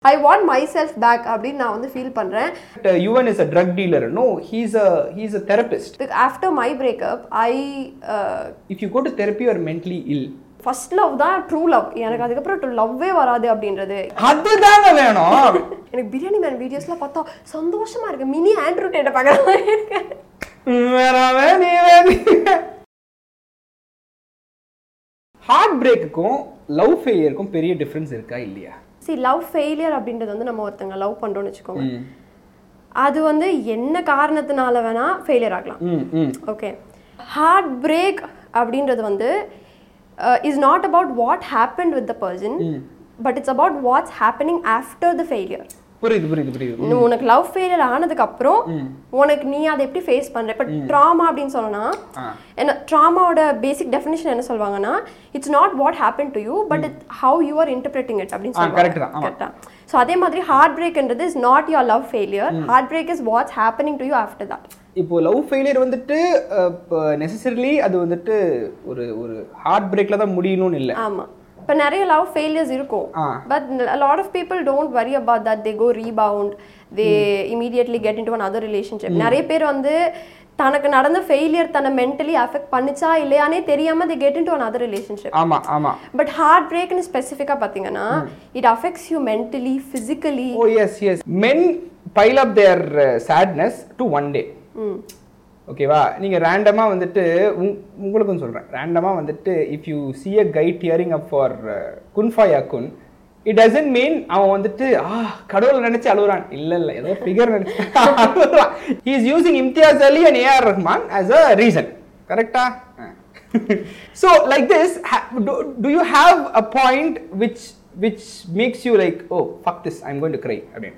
ஐ want myself back அப்படின்னு நான் வந்து ஃபீல் பண்ணுறேன் uh, Yuvan is a drug dealer. No, he's a he's a therapist. After my breakup I If you go to therapy, you are mentally ill. First love தான் true love எனக்கு அதுக்கப்புறம் லவ்வே வராது அப்படின்றது அதுதாங்க வேணும் எனக்கு பிரியாணி மேன் வீடியோஸ்லாம் பார்த்தா சந்தோஷமா இருக்கு மினி ஆண்ட்ரூ டேட்டை பார்க்குற மாதிரி இருக்கு வேணாமே நீ வேணாமே. ஹார்ட் பிரேக்குக்கும் லவ் ஃபெயிலியருக்கும் பெரிய டிஃப்ரென்ஸ் இருக்கா இல்லையா சி லவ் ஃபெயிலியர் அப்படின்றது வந்து நம்ம ஒருத்தங்க லவ் பண்ணுறோம்னு வச்சுக்கோங்க அது வந்து என்ன காரணத்தினால வேணா ஃபெயிலியர் ஆகலாம் ம் ம் ஓகே ஹார்ட் பிரேக் அப்படின்றது வந்து is not about what happen with the person but it's about what's happening after the failure புரியுது புரியுது புரியுது இன்னும் உனக்கு லவ் ஃபெயிலியர் ஆனதுக்கு அப்புறம் உனக்கு நீ அதை எப்படி ஃபேஸ் பண்ற இப்போ ட்ராமா அப்படின்னு சொன்னா ஆ. என்ன ட்ராமாவோட பேசிக் டெஃபினேஷன் என்ன சொல்லுவாங்கன்னா it's not what happen to you but it how you are interpreting it அப்படின்னு ஆ, சொல்லுவாங்க correct தான், ஆமா. கரெக்டா ஸோ அதே மாதிரி ஹார்ட் பிரேக்ன்றது is not your love failure heartbreak is what's happening to you after that இப்போ லவ் ஃபெயிலியர் வந்துட்டு நெசசரிலி அது வந்துட்டு ஒரு ஒரு ஹார்ட் பிரேக்ல தான் முடியணும்னு இல்லை ஆமா இப்போ நிறைய லவ் ஃபெயிலியர்ஸ் இருக்கும் ஆ. But lot of people don't worry about that they go rebound they immediately get into one other relationship நிறைய பேர் வந்து தனக்கு நடந்த ஃபெயிலியர் தன்னை மென்டலி அஃபெக்ட் பண்ணிச்சா இல்லையானே தெரியாம they get into one other relationship ஆமா ஆமா பட் ஹார்ட் பிரேக்னு ஸ்பெசிஃபிக்காக பார்த்தீங்கன்னா it affects you mentally physically oh yes yes men pile up their sadness to one day ஓகேவா நீங்க ரேண்டமா வந்துட்டு உங்- உங்களுக்கும் சொல்றேன் ரேண்டமா வந்துட்டு if you see a guy tearing up for Kun Faya Kun it doesn't mean அவன் வந்துட்டு ஆ கடவுள் நினைச்சு அழுகுறான் இல்ல இல்ல ஏதோ ஃபிகர் நினைச்சு அழுகுறான் he is using Imtiaz Ali and A R Rahman as a reason கரெக்டா so like this to you have a point which which makes you like oh fuck this I'm going to cry அப்படின்னு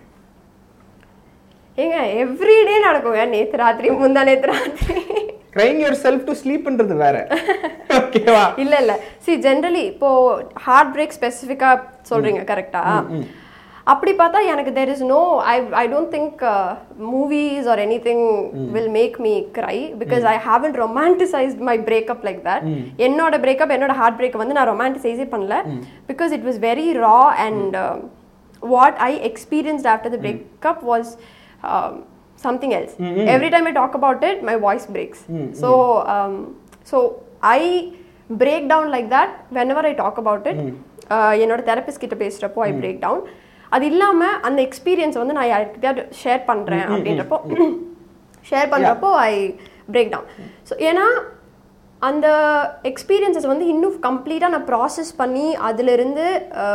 ஏங்க எவ்ரிடே நடக்குங்க நேத்து ராத்திரி முந்தா நேத்து ராத்திரி கிரைங் யுவர் செல்ஃப் டு ஸ்லீப்ன்றது வேற ஓகேவா இல்ல இல்ல சி ஜென்ரலி இப்போ ஹார்ட் பிரேக் ஸ்பெசிஃபிக்கா சொல்றீங்க கரெக்டா அப்படி பார்த்தா எனக்கு there is no I I don't think movies are anything will make me cry because I haven't romanticised my breakup like that என்னோட பிரேக்கப் என்னோட ஹார்ட் பிரேக் வந்து நான் ரொமான்டிசைஸே பண்ணல because it was very raw and what I experienced after the breakup was something else every time I talk about it my voice breaks so so I break down like that whenever I talk about it என்னோட therapist கிட்ட பேசுகிறப்போ ஐ break down அது இல்லாமல் அந்த experience வந்து நான் யார்கிட்டயாவது share பண்ணுறேன் அப்படின்றப்போ ஷேர் பண்ணுறப்போ ஐ பிரேக் டவுன் ஸோ ஏன்னா அந்த எக்ஸ்பீரியன்ஸஸ் வந்து இன்னும் கம்ப்ளீட்டாக நான் ப்ராசஸ் பண்ணி அதிலிருந்து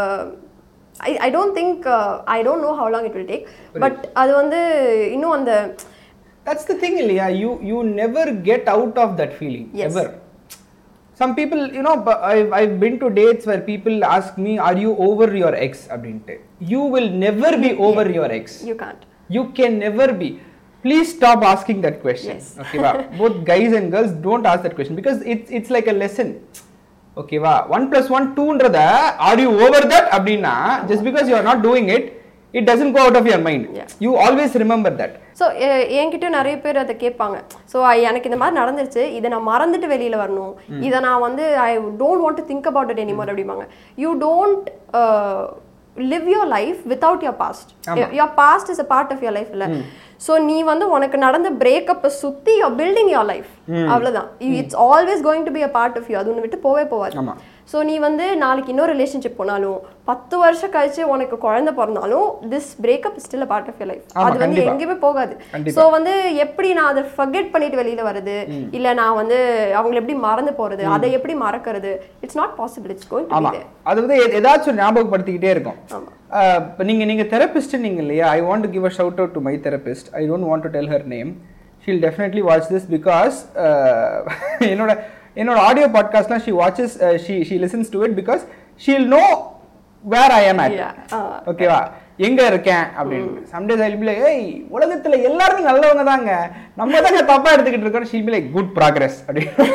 I I don't think I don't know how long it will take but அது வந்து இன்னும் அந்த தட்ஸ் த திங் இல்லையா you you never get out of that feeling Yes. Ever some people you know I been to dates where people ask me are you over your ex அப்படின்ட்டு you will never be over your ex you can't you can never be please stop asking that question Yes. okay va? both guys and girls don't ask that question because it's it's like a lesson okay va 1 plus 1 2ன்றத are you over that அப்படின்னா just because you are not doing it it doesn't go out of your mind Yeah. you always remember that so என்கிட்ட நிறைய பேர் அதை கேட்பாங்க so எனக்கு இந்த மாதிரி நடந்துருச்சு இதை நான் மறந்துட்டு வெளியில வரணும் இதை நான் வந்து I don't want to think about it anymore அப்படிம்பாங்க you don't live your life without your past your past is a part of your life இல்லை ஸோ நீ வந்து உனக்கு நடந்த பிரேக்கப்பை சுற்றி யோர் பில்டிங் யோர் லைஃப் அவ்வளோதான் it's always going to be a part of you அது ஒன்று விட்டு போவே போவாது ஆமா. ஸோ நீ வந்து நாளைக்கு இன்னொரு ரிலேஷன்ஷிப் போனாலும் பத்து வருஷம் கழிச்சு உனக்கு குழந்தை பிறந்தாலும் this breakup still a part of your life ஆமா, அது வந்து கண்டிப்பா. எங்கேயுமே போகாது கண்டிப்பா. ஸோ வந்து எப்படி நான் அதை ஃபர்கெட் பண்ணிட்டு வெளியில வருது இல்ல நான் வந்து அவங்களை எப்படி மறந்து போறது அதை எப்படி மறக்கிறது it's not possible it's going to ஆமா பி அது வந்து எ- ஏதாச்சும் ஒரு ஞாபகப்படுத்திக்கிட்டே இருக்கும் ஆமா. அஹ், இப்ப நீங்க நீங்க தெரபிஸ்ட் நீங்க இல்லையா I want to give a shout out to my therapist I don't want to tell her name she'll definitely watch this because என்னோட என்னோட ஆடியோ பாட்காஸ்ட்லாம் she watches she she listens to it because she'll know where I am at Yeah. ஆ. ஓகேவா எங்க இருக்கேன் அப்படின்னு சம்டேஸ் I P ஏய் உலகத்துல எல்லாருமே நல்லவங்க தாங்க நம்ம தாங்க தப்பா எடுத்துக்கிட்டு இருக்கோம் she'll be like good progress அப்படின்னு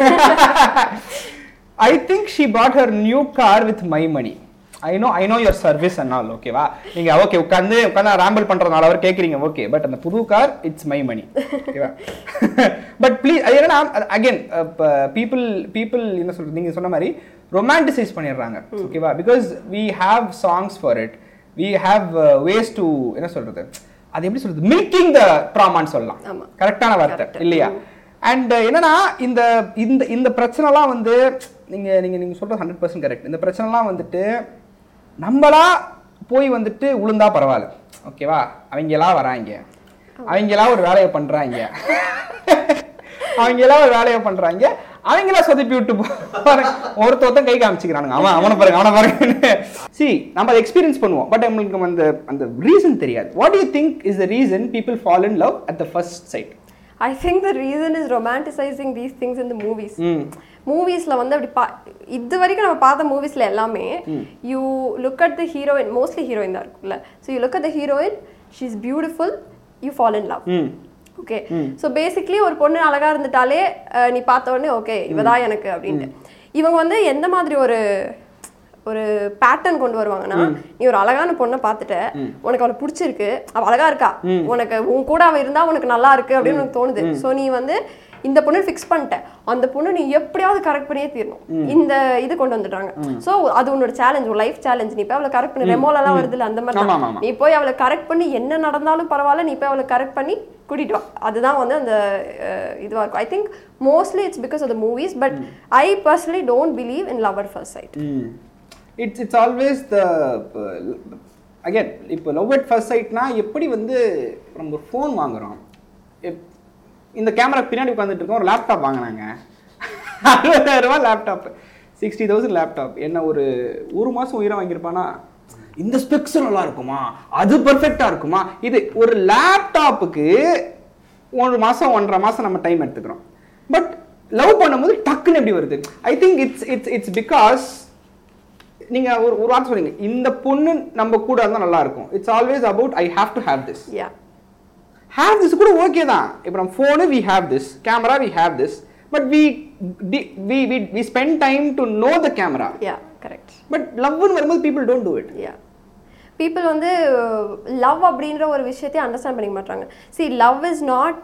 I think she bought her new car with my money I know I know your service and all ஓகேவா நீங்க ஓகே உட்காந்து உட்காந்து ராம்பிள் பண்றதுனால அவர் கேக்குறீங்க ஓகே பட் அந்த புது கார் இட்ஸ் மை மணி ஓகேவா பட் ப்ளீஸ் அது என்னன்னா அகைன் பீப்புள் பீப்புள் என்ன சொல்றது நீங்க சொன்ன மாதிரி ரொமான்டிசைஸ் பண்ணிடுறாங்க ஓகேவா because we have songs for it we have ways to என்ன சொல்றது அது எப்படி சொல்றது மில்கிங் த ட்ராமான்னு சொல்லலாம் ஆமா. கரெக்டான வார்த்தை இல்லையா அண்ட் என்னன்னா இந்த இந்த இந்த பிரச்சனைலாம் வந்து நீங்க நீங்க நீங்க சொல்றது ஹண்ட்ரட் பர்சன்ட் கரெக்ட் இந்த பிரச்சனைலாம் வந்துட்டு நம்மளா போய் வந்துட்டு உளுந்தா பரவாயில்ல ஓகேவா அவங்களா வராங்க அவங்களா ஒரு வேலையை பண்றாங்க அவங்களா ஒரு வேலையை பண்றாங்க அவங்களா சொதப்பி விட்டு பாருங்க ஒருத்த ஒருத்தன் கை காமிச்சுக்கிறானுங்க அவன் அவனை பாருங்க அவனை பாருங்க சி நம்ம அதை எக்ஸ்பீரியன்ஸ் பண்ணுவோம் பட் நம்மளுக்கு அந்த அந்த ரீசன் தெரியாது what you think is the reason people fall in love at the first sight I think the reason is romanticising these things in the movies hmm மூவிஸ்ல வந்து அப்படி பா இது வரைக்கும் நம்ம பார்த்த மூவிஸ்ல எல்லாமே you look at the heroine mostly heroine தான் இருக்குல்ல so you look at the heroine she is beautiful you fall in love hmm okay so basically ஒரு பொண்ணு அழகா இருந்துட்டாலே அஹ், நீ பார்த்த உடனே ஓகே இவதான் எனக்கு அப்படின்ட்டு இவங்க வந்து எந்த மாதிரி ஒரு ஒரு பேட்டர்ன் கொண்டு வருவாங்கன்னா நீ ஒரு அழகான பொண்ணை பார்த்துட்ட உனக்கு அவளை பிடிச்சிருக்கு அவ அழகா இருக்கா உனக்கு உன் கூட அவ இருந்தா உனக்கு நல்லா இருக்கு அப்படின்னு உனக்கு தோணுது ஸோ நீ வந்து இந்த பொண்ணு ஃபிக்ஸ் பண்ணிட்ட அந்த பொண்ணு நீ எப்படியாவது கரெக்ட் பண்ணியே தீரணும் இந்த இது கொண்டு வந்துட்டாங்க ஸோ அது உன்னோட சேலஞ்ச் ஒரு லைஃப் சேலஞ்ச் நீ போய் அவளை கரெக்ட் பண்ணி ரெமோலெல்லாம் வருதுல்ல அந்த மாதிரி ஆமா, தான். ஆமா, ஆமா. நீ போய் அவளை கரெக்ட் பண்ணி என்ன நடந்தாலும் பரவாயில்ல நீ போய் அவளை கரெக்ட் பண்ணி கூட்டிட்டு வா அதுதான் வந்து அந்த அஹ், இதுவா இருக்கும் I think mostly it's because of the movies but I personally don't believe in lover first sight it's it's always the again இப்போ லவ் அட் ஃபர்ஸ்ட் சைட்னா எப்படி வந்து நம்ம ஒரு ஃபோன் வாங்குறோம் எப்- இந்த கேமரா பின்னாடி உட்காந்துட்டு இருக்கோம் ஒரு லேப்டாப் வாங்கினாங்க அறுபதாயிரம் ரூபாய் லேப்டாப் சிக்ஸ்டி தௌசண்ட் லேப்டாப் என்ன ஒரு ஒரு மாதம் உயிரை வாங்கியிருப்பானா இந்த ஸ்பெக்ஸ் நல்லா இருக்குமா அது பர்ஃபெக்டாக இருக்குமா இது ஒரு லேப்டாப்புக்கு ஒரு மாதம் ஒன்றரை மாதம் நம்ம டைம் எடுத்துக்கிறோம் பட் லவ் பண்ணும்போது டக்குன்னு எப்படி வருது I think it's it's it's because நீங்க ஒரு ஒரு வார்த்தை சொல்றீங்க இந்த பொண்ணு நம்ம கூட இருந்தா நல்லா இருக்கும் it's always about I have to have this yeah have this கூட ஓகே தான் இப்போ நம்ம phone we have this camera we have this but we we we we spend time to know the camera yeah correct but லவ்னு வரும்போது people don't do it yeah people வந்து love அப்படின்ற ஒரு விஷயத்தையும் அண்டர்ஸ்டாண்ட் பண்ணிக்க மாட்டாங்க see love is not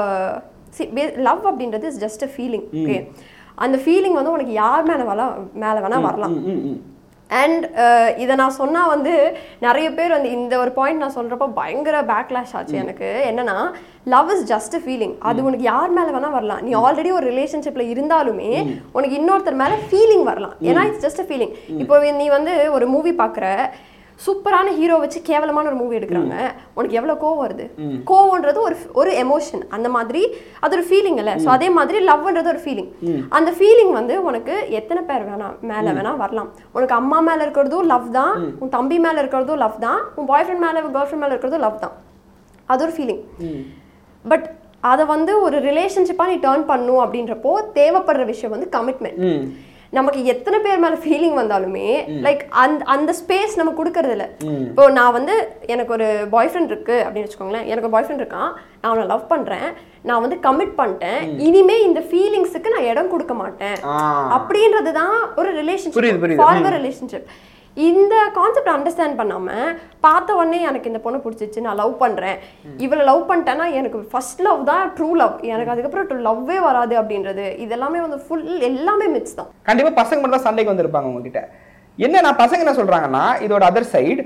see love அப்படின்றது is just a feeling okay அந்த ஃபீலிங் வந்து உனக்கு யார் மேலே வரலாம் மேலே வேணா வரலாம் அண்ட் இதை நான் சொன்னா வந்து நிறைய பேர் வந்து இந்த ஒரு பாயிண்ட் நான் சொல்றப்போ பயங்கர பேக்லாஷ் ஆச்சு எனக்கு என்னன்னா லவ் இஸ் ஜஸ்ட் ஃபீலிங் அது உனக்கு யார் மேல வேணா வரலாம் நீ ஆல்ரெடி ஒரு ரிலேஷன்ஷிப்ல இருந்தாலுமே உனக்கு இன்னொருத்தர் மேல ஃபீலிங் வரலாம் ஏன்னா இட்ஸ் ஜஸ்ட் ஃபீலிங் இப்போ நீ வந்து ஒரு மூவி பார்க்குற சூப்பரான ஹீரோ வச்சு கேவலமான ஒரு மூவி எடுக்கிறாங்க உனக்கு எவ்வளவு கோவம் வருது கோவம்ன்றது ஒரு ஒரு எமோஷன் அந்த மாதிரி அது ஒரு ஃபீலிங் இல்ல ஸோ அதே மாதிரி லவ்ன்றது ஒரு ஃபீலிங் அந்த ஃபீலிங் வந்து உனக்கு எத்தனை பேர் வேணா மேல வேணா வரலாம் உனக்கு அம்மா மேல இருக்கிறதும் லவ் தான் உன் தம்பி மேல இருக்கிறதும் லவ் தான் உன் பாய் ஃப்ரெண்ட் மேல கேர்ள் ஃப்ரெண்ட் மேல இருக்கிறதும் லவ் தான் அது ஒரு ஃபீலிங் பட் அதை வந்து ஒரு ரிலேஷன்ஷிப்பாக நீ டேர்ன் பண்ணும் அப்படின்றப்போ தேவைப்படுற விஷயம் வந்து கமிட்மெண்ட் நமக்கு எத்தனை பேர் மேல ஃபீலிங் வந்தாலுமே லைக் அந்த அந்த ஸ்பேஸ் நம்ம கொடுக்கறது இல்ல இப்போ நான் வந்து எனக்கு ஒரு பாய் ஃப்ரெண்ட் இருக்கு அப்படின்னு வச்சுக்கோங்களேன் எனக்கு ஒரு பாய் ஃப்ரெண்ட் இருக்கான் நான் அவனை லவ் பண்றேன் நான் வந்து கமிட் பண்ணிட்டேன் இனிமே இந்த ஃபீலிங்ஸுக்கு நான் இடம் கொடுக்க மாட்டேன் அப்படின்றது தான் ஒரு புரியுது, ரிலேஷன்ஷிப் புரியுது. ஃபார்வர் ரிலேஷன்ஷிப் இந்த கான்செப்ட் அண்டர்ஸ்டாண்ட் பண்ணாம பார்த்த உடனே எனக்கு இந்த பொண்ணு பிடிச்சிச்சு நான் லவ் பண்றேன் இவளை லவ் பண்ணிட்டேன்னா எனக்கு ஃபர்ஸ்ட் லவ் தான் ட்ரூ லவ் எனக்கு அதுக்கப்புறம் லவ்வே வராது அப்படின்றது இதெல்லாமே வந்து ஃபுல் எல்லாமே மிக்ஸ் தான் கண்டிப்பா பசங்க மட்டும் தான் சண்டைக்கு வந்திருப்பாங்க உங்ககிட்ட என்ன நான் பசங்க என்ன சொல்றாங்கன்னா இதோட அதர் சைடு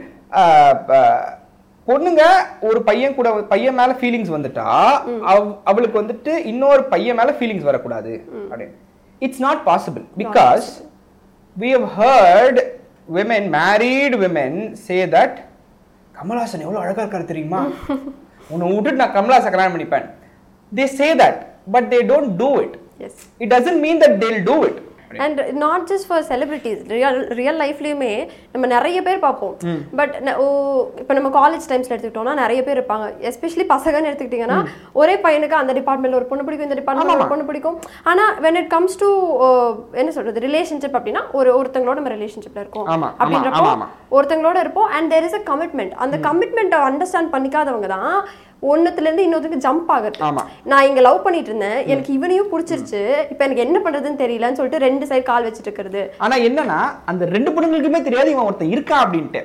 பொண்ணுங்க ஒரு பையன் கூட பையன் மேல ஃபீலிங்ஸ் வந்துட்டா அவ- அவளுக்கு வந்துட்டு இன்னொரு பையன் மேல ஃபீலிங்ஸ் வரக்கூடாது அப்படின்னு it's not possible because we have heard women married women say that Kamal Haasan எவ்வளவு அழகா இருக்காரு தெரியுமா உன்னை விட்டுட்டு நான் கமல்ஹாசன் கல்யாணம் பண்ணிப்பேன் they say that but they don't do it yes it doesn't mean that they'll do it and not just for celebrities real real லைஃப்லயுமே நம்ம நிறைய பேர் பார்ப்போம் பட் ஓ இப்போ நம்ம காலேஜ் டைம்ஸ்ல எடுத்துக்கிட்டோம்னா நிறைய பேர் இருப்பாங்க எஸ்பெஷலி பசங்கன்னு எடுத்துக்கிட்டீங்கன்னா ஒரே பையனுக்கு அந்த டிபார்ட்மெண்ட்ல ஒரு பொண்ணு பிடிக்கும் இந்த டிபார்ட்மெண்ட்ல ஒரு பொண்ணு பிடிக்கும் ஆனா when it comes to என்ன சொல்றது ரிலேஷன்ஷிப் அப்படின்னா ஒரு ஒருத்தங்களோட நம்ம ரிலேஷன்ஷிப்ல இருக்கோம் ஆமா, ஆமா, அப்படின்றப்போ ஆமா, ஆமா. ஒருத்தங்களோட இருப்போம் and there is a commitment அந்த கமிட்மெண்ட்டை அண்டர்ஸ்டாண்ட் பண்ணிக்காதவங்க தான் ஒன்னுத்துல இருந்து இன்னொருத்துக்கு ஜம்ப் ஆகுது ஆமா. நான் இங்க லவ் பண்ணிட்டு இருந்தேன் எனக்கு இவனையும் பிடிச்சிருச்சு இப்போ எனக்கு என்ன பண்றதுன்னு தெரியலன்னு சொல்லிட்டு ரெண்டு சைடு கால் வச்சிட்டு இருக்கிறது ஆனா என்னன்னா அந்த ரெண்டு பொண்ணுங்களுக்குமே தெரியாது இவன் ஒருத்தன் இருக்கான் அப்படின்ட்டு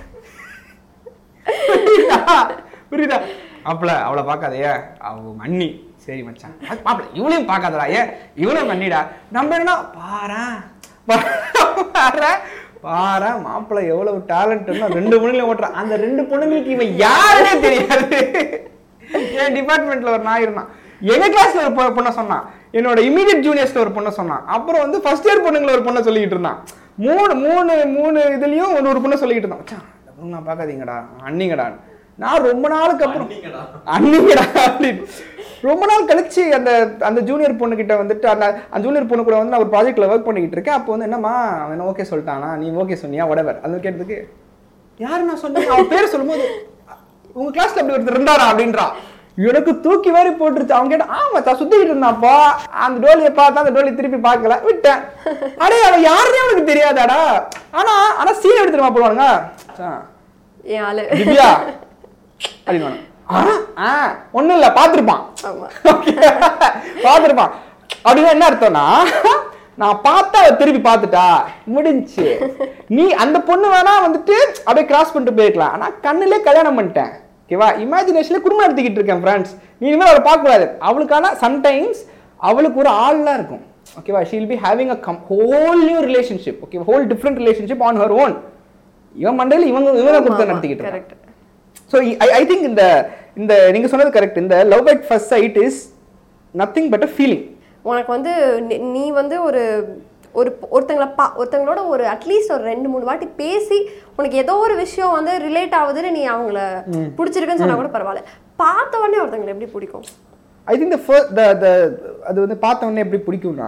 புரியுதா? புரியுதா அப்பல அவளை பார்க்காதே அவ மண்ணி சரி மச்சான் அது மாப்பிள இவளையும் பார்க்காதடா ஏன் இவளும் மண்ணிடா நம்ம என்ன பாரேன் பாரேன் பாரு மாப்பிள்ளை எவ்வளவு டேலண்ட்னா ரெண்டு பொண்ணுங்களை ஓட்டுறான் அந்த ரெண்டு பொண்ணுங்களுக்கு இவன் யாருன்னே தெரியாது என் டிபார்ட்மெண்ட்ல ஒரு நாய் இருந்தான் எங்க கிளாஸ்ல ஒரு பொ- பொண்ணை சொன்னான் என்னோட இமீடியட் ஜூனியர்ஸ்ல ஒரு பொண்ணை சொன்னான் அப்புறம் வந்து ஃபர்ஸ்ட் இயர் பொண்ணுங்களை ஒரு பொண்ணை சொல்லிக்கிட்டு இருந்தான் மூணு மூணு மூணு இதுலயும் ஒரு ஒரு பொண்ணை சொல்லிக்கிட்டு இருந்தான் மச்சான் இந்த பொண்ணு நான் பார்க்காதீங்கடா அண்ணிங்கடா நான் ரொம்ப நாளுக்கு அப்புறம் அண்ணிங்கடா அப்படின்னு ரொம்ப நாள் கழிச்சு அந்த அந்த ஜூனியர் பொண்ணு கிட்ட வந்துட்டு அந்த அந்த ஜூனியர் பொண்ணு கூட வந்து நான் ஒரு ப்ராஜெக்ட்ல ஒர்க் பண்ணிக்கிட்டு இருக்கேன் அப்போ வந்து என்னம்மா அவன் ஓகே சொல்லிட்டானா நீ ஓகே சொன்னியா உடவர் அது கேட்டதுக்கு யாரு நான் சொன்னேன் அவன் பேர் சொல்லும்போது உங்க கிளாஸ்ல அப்படி ஒருத்தர் இருந்தாரா அப்படின்றா எனக்கு தூக்கி வாரி போட்டுருச்சு அவன் கேட்டா ஆமா மச்சான் சுத்திக்கிட்டு இருந்தாப்பா அந்த டோலியை பார்த்தா அந்த டோலி திருப்பி பார்க்கல விட்டேன் அடே அவன் யாருன்னே அவனுக்கு தெரியாதாடா ஆனா ஆனா சீன் எடுத்துருமா போடுவானுங்க மச்சான், என் ஆளு திவ்யா அப்படின்னு ஆ ஒண்ணும் இல்ல பாத்திருப்பான் ஆமா பாத்திருப்பான் அப்படின்னா என்ன அர்த்தம்னா நான் பார்த்தா அவ திருப்பி பார்த்துட்டா முடிஞ்சுச்சு நீ அந்த பொண்ணு வேணா வந்துட்டு அப்படியே கிராஸ் பண்ணிட்டு போயிருக்கலாம் ஆனா கண்ணுலே கல்யாணம் பண்ணிட்டேன் ஓகேவா இமேஜினேஷன்ல குடும்பம் நடத்திக்கிட்டு இருக்கேன் ஃப்ரெண்ட்ஸ் நீ இனிமேல் அவளை பார்க்க கூடாது அவளுக்கான சம்டைம்ஸ் அவளுக்கு ஒரு ஆள்லாம் இருக்கும் ஓகேவா she'll be having a come whole new relationship okay whole different relationship on her own இவன் மண்டையில இவங்க இவங்க கொடுத்து நடத்திக்கிட்டு இருக்கான் correct so I I think இந்த இந்த நீங்க சொன்னது கரெக்ட் இந்த love at first sight is nothing but a feeling உனக்கு வந்து நீ- நீ வந்து ஒரு ஒரு ஒருத்தங்கள பா ஒருத்தங்களோட ஒரு அட்லீஸ்ட் ஒரு ரெண்டு மூணு வாட்டி பேசி உனக்கு ஏதோ ஒரு விஷயம் வந்து ரிலேட் ஆகுதுன்னு நீ அவங்கள பிடிச்சிருக்குன்னு சொன்னா கூட பரவாயில்ல பார்த்த உடனே ஒருத்தங்களை எப்படி பிடிக்கும் ஐ think the first the the அது வந்து பார்த்த உடனே எப்படி பிடிக்கும்னா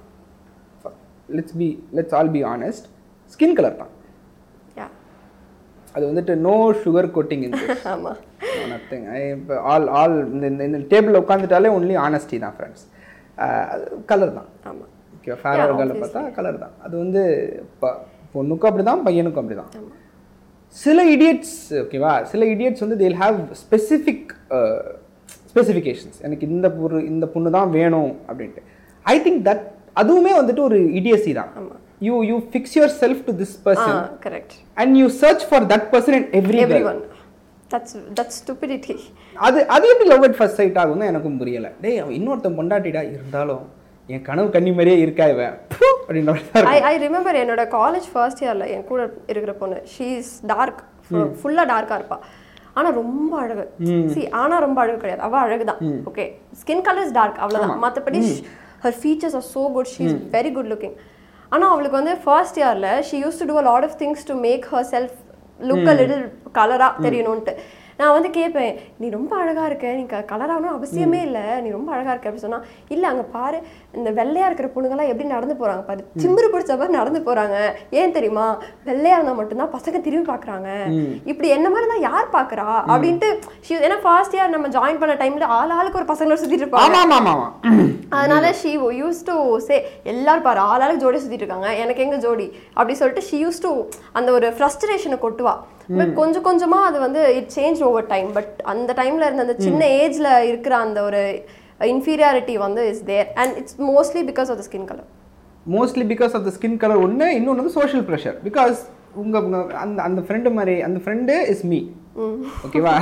let's be let's all be honest skin colour தான் யா அது வந்துட்டு நோ சுகர் கோட்டிங் இன் ஆமா நத்திங் ஐ இப்போ ஆல் ஆல் இந்த இந்த இந்த டேபிளில் உட்காந்துட்டாலே ஒன்லி ஆனஸ்டி தான் ஃப்ரெண்ட்ஸ் கலர் தான் ஆமா ஓகே ஃபேர் கலர் பார்த்தா கலர் தான் அது வந்து ப- பொண்ணுக்கும் அப்படி தான் பையனுக்கும் அப்படி தான் ஆமா சில இடியட்ஸ் ஓகேவா சில இடியட்ஸ் வந்து தேல் ஹாவ் ஸ்பெசிஃபிக் ஸ்பெசிஃபிகேஷன்ஸ் எனக்கு இந்த பொரு இந்த பொண்ணு தான் வேணும் அப்படின்ட்டு ஐ திங்க் தட் அதுவுமே வந்துட்டு ஒரு இடியசி தான் ஆமா. You you fix yourself to this a person correct and you search for that person and every every one that's that's stupidity அது அது எப்படி லவ் அட் ஃபர்ஸ்ட் சைட் ஆகும்னு எனக்கும் புரியல டேய் அவன் இன்னொருத்தன் பொண்டாட்டிடா இருந்தாலும் என் கனவு கன்னி மாதிரியே இருக்கா இவன் ப்பு, அப்படின்ற மாதிரி தான் ஐ இருக்கும். ஐ ரிமெம்பர் என்னோட காலேஜ் ஃபர்ஸ்ட் இயர்ல என் கூட இருக்கிற பொண்ணு ஷீ இஸ் டார்க் ஃபுல்லா டார்க்கா இருப்பா ஆனா ரொம்ப அழகு சி ஆனா ரொம்ப அழகு கிடையாது அவ அழகுதான் okay skin colour is dark அவ்வளவுதான் மத்தபடி her features are so good she is very good looking ஆனா அவளுக்கு வந்து ஃபர்ஸ்ட் இயர்ல she use to do a lot of things to make herself look a little கலரா தெரியணும்ட்டு நான் வந்து கேட்பேன் நீ ரொம்ப அழகா இருக்க நீ கலராகணும் அவசியமே இல்லை நீ ரொம்ப அழகா இருக்க அப்படி சொன்னா இல்ல அங்க பாரு இந்த வெள்ளையா இருக்கிற பொண்ணுங்கலாம் எப்படி நடந்து போறாங்க பாரு திமிரு பிடிச்ச மாதிரி நடந்து போறாங்க ஏன் தெரியுமா வெள்ளையா இருந்தா மட்டும்தான் பசங்க திரும்பி பாக்குறாங்க இப்படி என்ன மாதிரி தான் யார் பாக்குறா அப்படின்ட்டு she- ஏன்னா ஃபர்ஸ்ட் இயர் நம்ம ஜாயின் பண்ண டைம்ல ஆள் ஆளுக்கு ஒரு பசங்களோட சுத்திட்டு இருப்பாங்க ஆமா ஆமா ஆமா ஆமா அதனால ஷீ யூஸ் டு சே எல்லாரும் பாரு ஆளாளுக்கு ஜோடி சுத்திட்டு இருக்காங்க எனக்கு எங்க ஜோடி அப்படி சொல்லிட்டு ஷீ யூஸ் டு அந்த ஒரு ஃப்ரஸ்ட்ரேஷனை கொட்டுவா பட் கொஞ்சம் கொஞ்சமா அது வந்து it change over time but அந்த டைம்ல இருந்த அந்த சின்ன ஏஜ்ல இருக்கிற அந்த ஒரு இன்ஃபீரியாரிட்டி வந்து is there and it's mostly because of the skin colour mostly because of the skin colour ஒன்று இன்னொன்று வந்து சோஷியல் ப்ரெஷர் பிகாஸ் உங்க உங்க அந்த அந்த ஃப்ரெண்டு மாதிரி அந்த ஃப்ரெண்டு இஸ் மீ ஓகேவா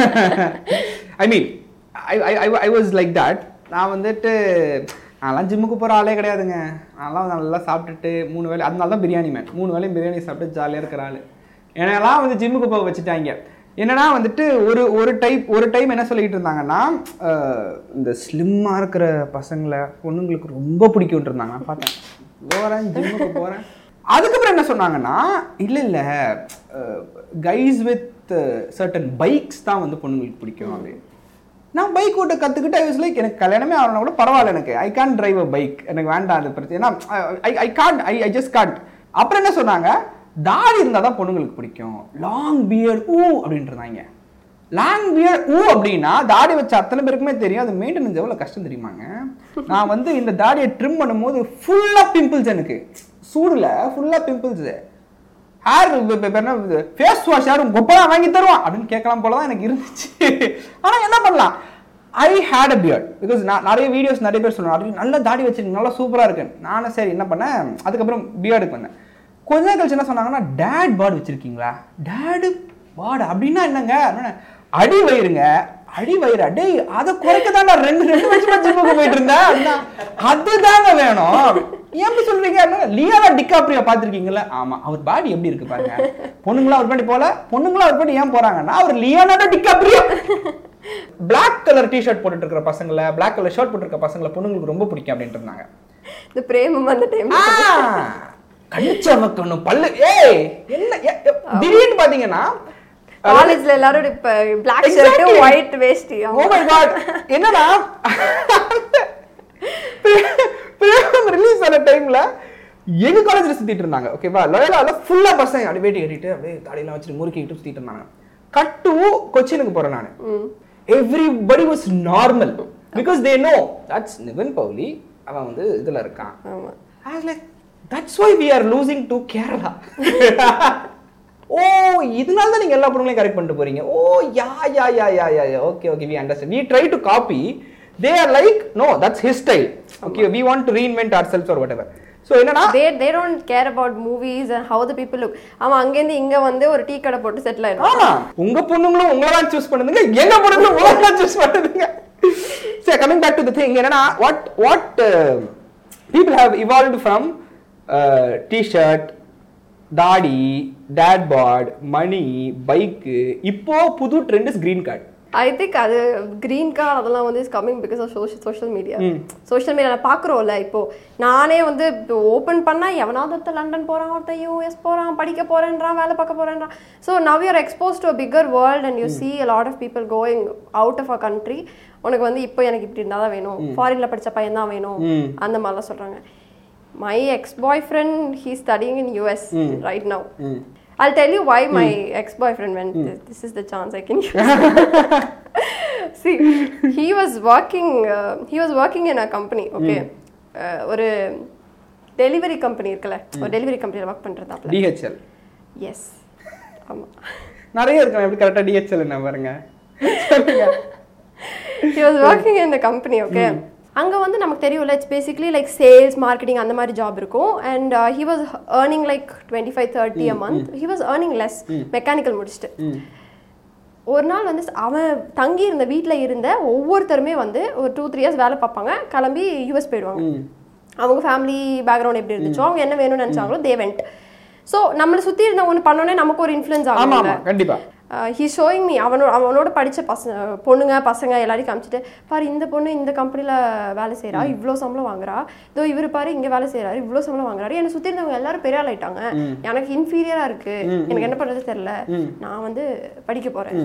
I mean I I I was like that நான் வந்துட்டு நான்லாம் ஜிம்முக்கு போகிற ஆளே கிடையாதுங்க நான்லாம் நல்லா சாப்பிட்டுட்டு மூணு வேளை அதனால தான் பிரியாணி மேன் மூணு வேளையும் பிரியாணி சாப்பிட்டு ஜாலியாக இருக்கிற ஆள் என்னெல்லாம் வந்து ஜிம்முக்கு போக வச்சுட்டாங்க என்னன்னா வந்துட்டு ஒரு ஒரு டைப் ஒரு டைம் என்ன சொல்லிட்டு இருந்தாங்கன்னா அஹ், இந்த ஸ்லிம்மாக இருக்கிற பசங்களை பொண்ணுங்களுக்கு ரொம்ப பிடிக்கும்னு இருந்தாங்க நான் பார்த்தேன் போகிறேன் ஜிம்முக்கு போகிறேன் அதுக்கப்புறம் என்ன சொன்னாங்கன்னா இல்லை இல்லை கைஸ் வித் சர்டன் பைக்ஸ் தான் வந்து பொண்ணுங்களுக்கு பிடிக்கும் அப்படின்னு நான் பைக் ஓட்ட கற்றுக்கிட்டு ஐ வாஸ் லைக் எனக்கு கல்யாணமே ஆகணும் கூட பரவாயில்ல எனக்கு I can drive a bike எனக்கு வேண்டாம் அது பிரச்சனை ஏன்னா I I can't I I just can't அப்புறம் என்ன சொன்னாங்க தாடி இருந்தால் தான் பொண்ணுங்களுக்கு பிடிக்கும் லாங் பியர்ட் ஊ அப்படின்ட்டு இருந்தாங்க லாங் பியர்ட் ஊ அப்படின்னா தாடி வச்ச அத்தனை பேருக்குமே தெரியும் அது மெயின்டெனன்ஸ் எவ்வளோ கஷ்டம் தெரியுமாங்க நான் வந்து இந்த தாடியை ட்ரிம் பண்ணும்போது ஃபுல்லாக பிம்பிள்ஸ் எனக்கு சூடில் ஃபுல்லாக பிம்பிள்ஸ் ஹேர் என்ன ஃபேஸ் வாஷ் யாரும் கொப்பலா வாங்கி தருவான் அப்படின்னு கேட்கலாம் போல தான் எனக்கு இருந்துச்சு ஆனால் என்ன பண்ணலாம் I hate a beard because நான் நிறைய வீடியோஸ் நிறைய பேர் சொன்னாங்க "அடே, நல்ல தாடி வச்சிருக்கீங்க நல்லா சூப்பராக இருக்கு நானும் சரி என்ன பண்ணேன் அதுக்கப்புறம் பியர்டுக்கு பண்ணேன் கொஞ்ச நேரம் கழிச்சு என்ன சொன்னாங்கன்னா டேட் பார்டு வச்சிருக்கீங்களா டேடு பார்டு அப்படின்னா என்னங்க அப்படின்னா, அடி வயிறுங்க அடி வயிறு டேய் அதை குறைக்க தான் ரெண்டு ரெண்டு வருஷமா ஜிம்முக்கு போயிட்டு இருந்தேன் அப்படின்னா, அதுதாங்க வேணும் ஏன் அப்படி சொல்றீங்க லியானா டிகாப்ரியோ பார்த்திருக்கீங்களா ஆமா அவர் பாடி எப்படி இருக்கு பாருங்க பொண்ணுங்களா அவர் பாடி போல பொண்ணுங்களா அவர் பாடி ஏன் போறாங்கன்னா அவர் Leonardo DiCaprio black colour t-shirt போட்டுட்டு இருக்கிற பசங்களை பிளாக் கலர் ஷர்ட் போட்டுருக்க பசங்களை பொண்ணுங்களுக்கு ரொம்ப பிடிக்கும் அப்படின்ட்டு இருந்தாங்க இந்த பிரேமம் அந்த டைம் கடிச்சவக்கு ஒண்ணு பல்லு ஏய் என்ன ஏ- ஏ- திடீர்னு பாத்தீங்கன்னா காலேஜ்ல எல்லாரும் இப்ப black shirt Exactly. White veshti oh my god என்னடா ரிலீஸ் ஆன டைம்ல எங்க காலேஜ்ல சுத்திட்டு இருந்தாங்க ஓகேவா லோயலால ஃபுல்லா பசங்க அப்படியே வேட்டி கட்டிட்டு அப்படியே தாடியெல்லாம் வச்சுட்டு முறுக்கிட்டு சுத்திட்டு இருந்தாங்க கட்டு கொச்சினுக்கு போறேன் நான் everybody was normal because they know that's Nivin Pauly அவன் வந்து இதுல இருக்கான் ஆமா I was like, that's why we are losing to Kerala. ஓ இதனால தான் நீங்க எல்லா பொண்ணுங்களையும் கரெக்ட் பண்ணிட்டு போறீங்க oh yeah yeah yeah yeah yeah yeah okay okay we understand we try to copy they are like no that's his style okay we want to reinvent ourselves or whatever so என்னன்னா they they don't care about movies and how the people look அவன் அங்கேருந்து இங்க வந்து ஒரு tea கடை போட்டு settle ஆயிடும் ஆமா உங்க பொண்ணுங்களும் உங்களை தான் சூஸ் பண்ணுதுங்க எங்க பொண்ணுங்களும் உங்களை தான் சூஸ் பண்ணுதுங்க சரி coming back to the thing என்னன்னா what what people have evolved from t-shirt தாடி டேட் பாட் மணி பைக்கு இப்போ புது trend is green card I think அது கிரீன் கார்டு அதெல்லாம் வந்து is coming because of social social media social media பார்க்குறோம்ல இப்போ நானே வந்து ஓப்பன் பண்ணா எவனாவது ஒருத்தன் லண்டன் போறான் ஒருத்தன் யூஎஸ் போறான் படிக்க போறேன்றான் வேலை பார்க்க போறேன்றான் so now you're exposed to a bigger world and you see a lot of people going out of a country உனக்கு வந்து இப்போ எனக்கு இப்படி இருந்தால் தான் வேணும் ஃபாரின்ல படிச்ச பையன் தான் வேணும் அந்த மாதிரிலாம் சொல்றாங்க my ex boyfriend he studying in US right now I'll tell you why my ex-boyfriend went. This is the chance I can use. See, he was working. Uh, he was working in a company. Okay, uh, ஒரு delivery company இருக்குல்ல ஒரு delivery கம்பெனியில் work பண்ணுறதாப்ல DHL S ஆமாம் நிறைய இருக்காங்க எப்படி கரெக்டாக DHL என்ன பாருங்க he was working in the company okay அங்க வந்து நமக்கு தெரியும்ல it's basically like sales marketing அந்த மாதிரி ஜாப் இருக்கும் and he was earning like twenty five thirty a month he was earning less mechanical முடிச்சுட்டு ஒரு நாள் வந்து அவன் தங்கி இருந்த வீட்டில் இருந்த ஒவ்வொருத்தருமே வந்து ஒரு டூ த்ரீ இயர்ஸ் வேலை பார்ப்பாங்க கிளம்பி யூஎஸ் போயிடுவாங்க அவங்க ஃபேமிலி பேக்ரவுண்ட் எப்படி இருந்துச்சோ அவங்க என்ன வேணும்னு நினைச்சாங்களோ தே வெண்ட் ஸோ நம்மளை சுற்றி இருந்த ஒன்று பண்ணோன்னே நமக்கு ஒரு இன்ஃப்ளூயன்ஸ் ஆமா ஆகும் ஆமா கண்டிப்பா ஹீ ஷோயிங் மீ அவனோட அவனோட படித்த பசங்க பொண்ணுங்க பசங்க எல்லாரையும் காமிச்சிட்டு பாரு இந்த பொண்ணு இந்த கம்பெனியில் வேலை செய்கிறா இவ்வளோ சம்பளம் வாங்குறா இதோ இவர் பாரு இங்கே வேலை செய்கிறாரு இவ்வளோ சம்பளம் வாங்குறாரு என்னை சுற்றி இருந்தவங்க எல்லாரும் பெரிய ஆள் ஆயிட்டாங்க எனக்கு இன்ஃபீரியராக இருக்கு எனக்கு என்ன பண்ணுறது தெரில நான் வந்து படிக்க போகிறேன்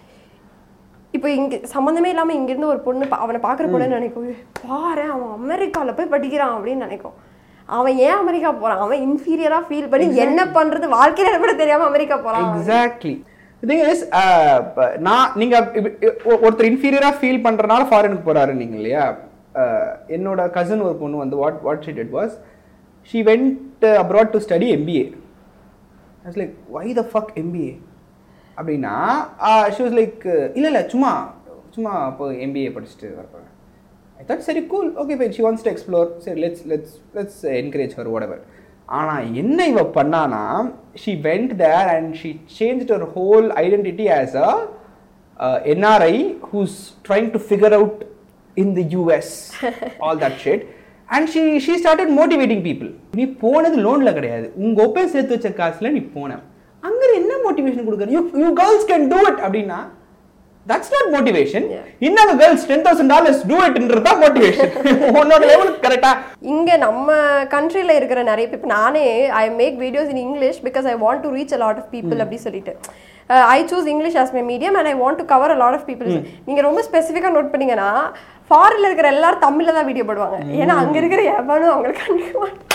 இப்போ இங்க சம்மந்தமே இல்லாம இங்க இருந்து ஒரு பொண்ணு பா- அவனை பாக்குற பொண்ணு நினைக்கும் பாரு அவன் அமெரிக்கால போய் படிக்கிறான் அப்படின்னு நினைக்கும் அவன் ஏன் அமெரிக்கா போறான் அவன் இன்ஃபீரியரா ஃபீல் பண்ணி என்ன பண்றது வாழ்க்கையில என்ன பண்ண தெரியாம அமெரிக்கா போறான் எக்ஸாக்ட்லி திங் இஸ் நான் நீங்க இப்ப- இப்ப ஒருத்தர் இன்ஃபீரியரா ஃபீல் பண்றதுனால ஃபாரினுக்கு போறாரு நீங்க இல்லையா Uh, என்னோட கசின் ஒரு பொண்ணு வந்து what what she did was she went abroad to study MBA I's like why the fuck MBA அப்படின்னா ஷி வாஸ் லைக் இல்லை இல்லை சும்மா சும்மா இப்போ எம்பிஏ படிச்சுட்டு வரப்போகிறேன் ஐ தாட் சரி cool okay fine she wants to explore சரி let's let's let's encourage her whatever ஆனால் என்ன இவ பண்ணானா she went there and she change her whole identity as a NRI who's trying to figure out in the US all that shade and she she started motivating people நீ போனது லோன்ல கிடையாது உங்க open சேர்த்து வச்ச காசுல நீ போன அங்க என்ன மோட்டிவேஷன் கொடுக்குற you you girls can do it அப்படின்னா தட்ஸ் நாட் மோட்டிவேஷன் இன்னும் girls ten thousand dollars do இட்ன்றது தான் மோட்டிவேஷன் உன்னோட லெவலுக்கு கரெக்டா இங்க நம்ம கண்ட்ரில இருக்கிற நிறைய பீப்புள் நானே I make videos in English because I want to reach a lot of people அப்படி சொல்லிட்டு I choose English as my medium and I want to cover a lot of people நீங்க ரொம்ப ஸ்பெசிஃபிக்கா நோட் பண்ணீங்கன்னா ஃபாரின்ல இருக்கிற எல்லாரும் தமிழ்ல தான் வீடியோ போடுவாங்க ஏன்னா அங்க இருக்கிற எவனும் அவங்களுக்கு கண்டுக்க மாட்டான்.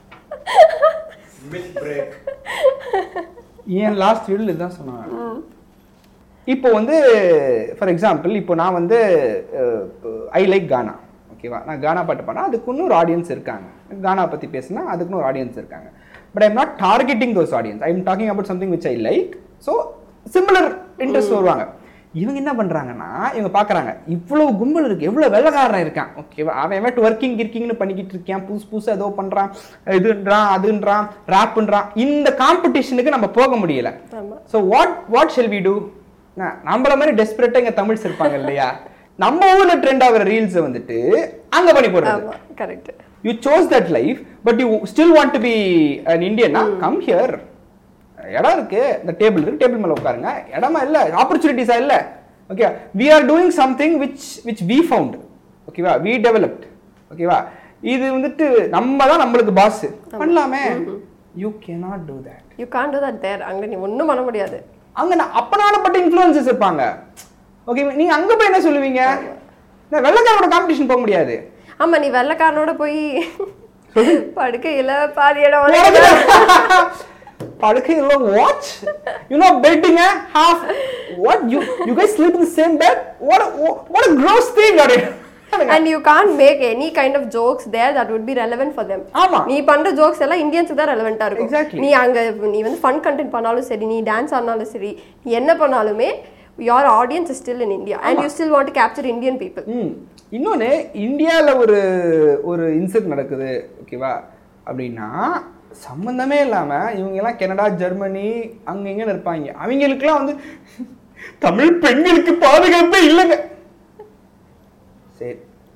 ஏன் லாஸ்ட் வீடியோல இதுதான் சொன்னாங்க இப்போ வந்து ஃபார் எக்ஸாம்பிள் இப்போ நான் வந்து ஐ லைக் கானா ஓகேவா நான் கானா பாட்டு பண்ணா அதுக்கு இன்னொரு ஆடியன்ஸ் இருக்காங்க கானா பற்றி பேசினா அதுக்குன்னு ஒரு ஆடியன்ஸ் இருக்காங்க but I'm not targeting those audience I am talking about something which I like so similar interest வருவாங்க இவங்க என்ன பண்றாங்கன்னா இவங்க பார்க்கறாங்க இவ்வளவு கும்பல் இருக்கு எவ்வளவு வெள்ளக்காரன் இருக்கான் ஓகேவா அவன் அவன் ஒர்க்கிங் கிர்க்கிங்னு பண்ணிக்கிட்டு இருக்கான் புதுசு புதுசா ஏதோ பண்றான் இதுன்றான் அதுன்றான் ரேப்புன்றான் இந்த காம்படிஷனுக்கு நம்ம போக முடியல ஆமா. So what what shall we do நம்மள மாதிரி டெஸ்பரேட்டா இங்க தமிழ்ஸ் இருப்பாங்க இல்லையா நம்ம ஊர்ல ட்ரெண்ட் ஆகுற ரீல்ஸ் வந்துட்டு அங்க பண்ணி போடுறது ஆமா correct you chose that life but you still want to be an இந்தியன்னா கம் ஹியர் இடம் இருக்கு இந்த டேபிள் இருக்கு டேபிள் மேல உட்காருங்க இடமா இல்ல ஆப்பர்ச்சுனிட்டிஸா இல்ல okay we are doing something which which we found ஓகேவா வி டெவலப்ட் ஓகேவா இது வந்துட்டு நம்ம தான் நம்மளுக்கு பாஸ் பண்ணலாமே you cannot do that you can do that there அங்க நீ ஒண்ணும் பண்ண முடியாது அங்க நான் அப்பனாலப்பட்ட இன்ஃப்ளூயன்சஸ் இருப்பாங்க ஓகே நீங்க அங்க போய் என்ன சொல்லுவீங்க நான் வெள்ளக்காரோட காம்படிஷன் போக முடியாது ஆமா நீ வெள்ளைக்காரனோட போய் படுக்கையில பாதி இடம் உனக்கு படுக்கையில் watch you know bedding half what you you guys sleep in the same bed what what a gross thing and you can't make any kind of jokes there that would be relevant for them ஆமா. நீ பண்ற jokes எல்லாம் இந்தியன்ஸுக்கு தான் ரெலவெண்டா இருக்கும் Exactly. நீ அங்க நீ வந்து ஃபன் கண்டென்ட் பண்ணாலும் சரி நீ டான்ஸ் ஆடினாலும் சரி நீ என்ன பண்ணாலுமே your audience is still in India and you still want to capture Indian people ம் இன்னொன்று இந்தியாவில் ஒரு ஒரு இன்சிடென்ட் நடக்குது ஓகேவா அப்படின்னா சம்மந்தமே இல்லாமல் இவங்கெல்லாம் கனடா ஜெர்மனி அங்கே இங்கன்னு இருப்பாங்க அவங்களுக்குலாம் வந்து தமிழ் பெண்களுக்கு பாதுகாப்பே இல்லைங்க சரி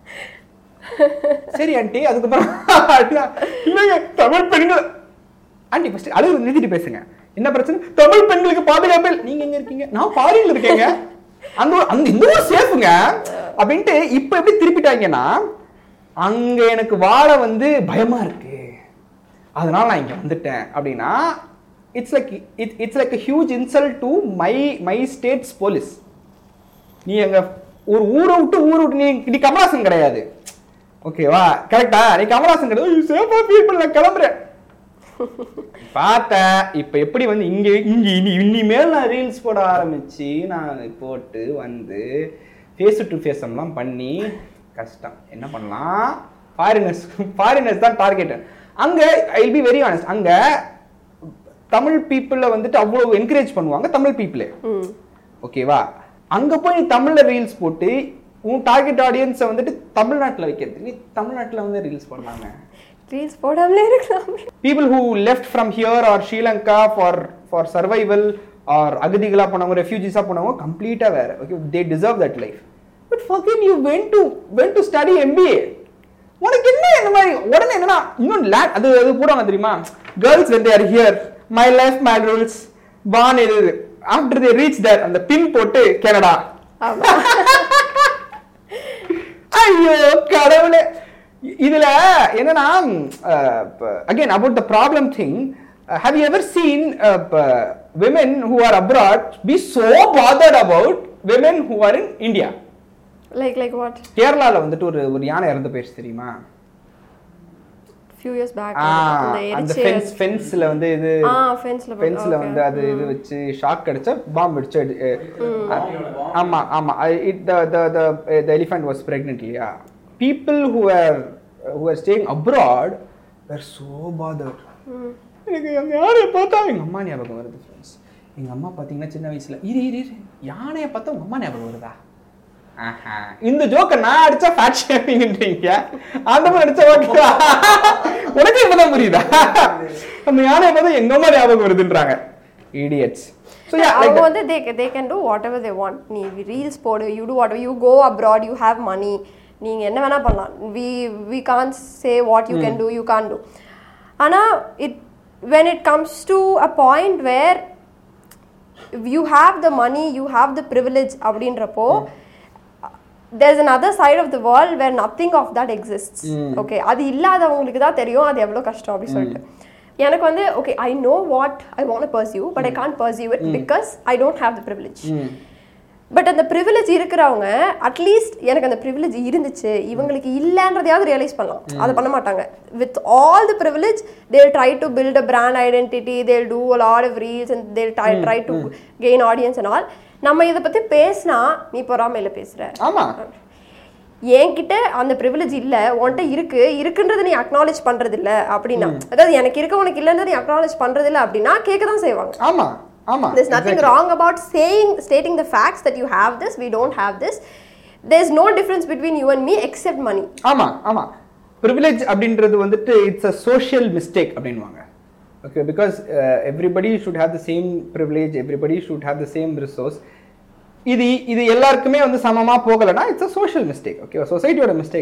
சரி ஆண்டி அதுக்கப்புறம் அண்ணா, இல்லைங்க தமிழ் பெண்கள் ஆண்டி ஃபர்ஸ்ட் அழுகு நிறுத்திட்டு பேசுங்க என்ன பிரச்சனை தமிழ் பெண்களுக்கு பாதுகாப்பு இல்லை. நீங்க எங்க இருக்கீங்க நான் ஃபாரின்ல இருக்கேங்க அந்த ஊர்- அந்த இந்த ஊர் சேஃபுங்க அப்படின்ட்டு இப்ப எப்படி திருப்பிட்டாங்கன்னா அங்க எனக்கு வாழ வந்து பயமா இருக்கு அதனால நான் இங்க வந்துட்டேன் அப்படின்னா it's like it's like huge insult to my my states police நீ அங்க ஒரு ஊரை விட்டு ஊரை விட்டு நீ நீ கமலாசன் கிடையாது ஓகேவா கரெக்டா நீ கமலாசன் கிடையாது சேஃபா ஃபீல் பண்ண நான் கிளம்புறேன் பார்த்தேன் இப்ப எப்படி வந்து இங்க இங்க இனி இனிமேல் நான் ரீல்ஸ் போட ஆரம்பிச்சு நான் போட்டு வந்து ஃபேஸ் டு ஃபேஸ் எல்லாம் பண்ணி கஷ்டம் என்ன பண்ணலாம் ஃபாரினர்ஸ் ஃபாரினர்ஸ் தான் டார்கெட் அங்க ஐ பி வெரி ஆனஸ்ட் அங்க தமிழ் பீப்புள வந்துட்டு அவ்வளவு என்கரேஜ் பண்ணுவாங்க தமிழ் பீப்புளே ம் ஓகேவா அங்க போய் நீ தமிழ்ல ரீல்ஸ் போட்டு உன் டார்கெட் ஆடியன்ஸை வந்துட்டு தமிழ்நாட்டுல வைக்கிறது நீ தமிழ்நாட்டுல வந்து ரீல்ஸ் பண்ணாங்க ரீல்ஸ் போடாமலே இருக்கலாம் people who left from here or Sri Lanka for for survival or அகதிகளா போனவங்க ரெஃப்யூஜிஸா போனவங்க கம்ப்ளீட்டா வேற okay they deserve that life but fucking you went to went to study MBA உனக்கு என்ன இந்த மாதிரி உடனே என்னன்னா இன்னும் லே அது அது போடுவாங்க தெரியுமா girls when they are here my life my rules born இது after they reach there அந்த பின் போட்டு கனடா ஆமா ஐயோ கடவுளே இதுல என்னன்னா again about the problem thing how you ever seen women who are abroad be so bothered about women who are in India like like what கேரளால வந்துட்டு ஒரு ஒரு யானை இறந்து போயிடுச்சு தெரியுமா ஃபியூ இயர்ஸ் பேக் ஆ, அந்த அந்த எரிச்சு ஃபென்ஸ் ஃபென்ஸ்ல வந்து இது ஆ ஃபென்ஸ்ல ஃபென்ஸ்ல வந்து அது இது வச்சு ஷாக் அடிச்சா பாம்பு அடிச்சு அடி- அஹ், ஆமா ஆமா it the the the the elephant was pregnant இல்லையா people who are who are staying abroad are so bother எனக்கு அந்த யாரையை பார்த்தா எங்க அம்மா ஞாபகம் வருது ஃப்ரெண்ட்ஸ் எங்க அம்மா பார்த்தீங்கன்னா சின்ன வயசுல இரு இரு இரு யானையை பார்த்தா உங்க அம்மா ஞாபகம் வருதா ஆஹா. இந்த ஜோக்க நான் அடிச்சா ஃபேட் ஷேமிங்ன்றீங்க அந்த மாதிரி அடிச்சா ஓகே உனக்கு இப்பதான் புரியுதா அந்த யானையை பார்த்தா எங்க அம்மா ஞாபகம் வருதுன்றாங்க இடியட்ஸ் ஸோ யா லைக் அவங்க வந்து they they can do whatever they want நீ ரீல்ஸ் போடு you do what you go abroad you have money நீங்கள் என்ன வேணால் பண்ணலாம் we we can say what you can do you can do ஆனால் it when it comes to a point where you have the money you have the privilege அப்படின்றப்போ there's another side of the world where nothing of that exists okay அது இல்லாதவங்களுக்கு தான் தெரியும் அது எவ்வளோ கஷ்டம் அப்படி சொல்லிட்டு எனக்கு வந்து okay I know what I want pursue but I can pursue it because I don't have the privilege but அந்த ப்ரிவிலேஜ் இருக்கிறவங்க அட்லீஸ்ட் எனக்கு அந்த ப்ரிவிலேஜ் இருந்துச்சு இவங்களுக்கு இல்லைன்றதையாவது ரியலைஸ் பண்ணலாம் அதை பண்ண மாட்டாங்க with all the privilege they'll try to build a brand identity they'll do a lot of reels and they'll try try to gain audience and all நம்ம இதை பற்றி பேசினா நீ பொறாமையில பேசுற ஆமா என்கிட்ட அந்த ப்ரிவிலேஜ் இல்ல உன்கிட்ட இருக்கு இருக்குன்றதை நீ அக்னாலேஜ் பண்றது இல்ல அப்படின்னா அதாவது எனக்கு இருக்க உனக்கு இல்லைன்றதை நீ அக்னாலேஜ் பண்றது இல்ல அப்படின்னா கேட்க தான் செய்வாங்க ஆமா ஆமா there's nothing wrong about saying stating the facts that you have this we don't have this there's no difference between you and me except money ஆமா ஆமா ப்ரிவிலேஜ் அப்படின்றது வந்துட்டு இட்ஸ் அ சோஷியல் மிஸ்டேக் அப்படின்வாங்க okay because everybody should have the same privilege everybody should have the same resource இது இது எல்லாருக்குமே வந்து சமமா போகலைன்னா it's a social mistake okay சொசைட்டியோட மிஸ்டேக் தான்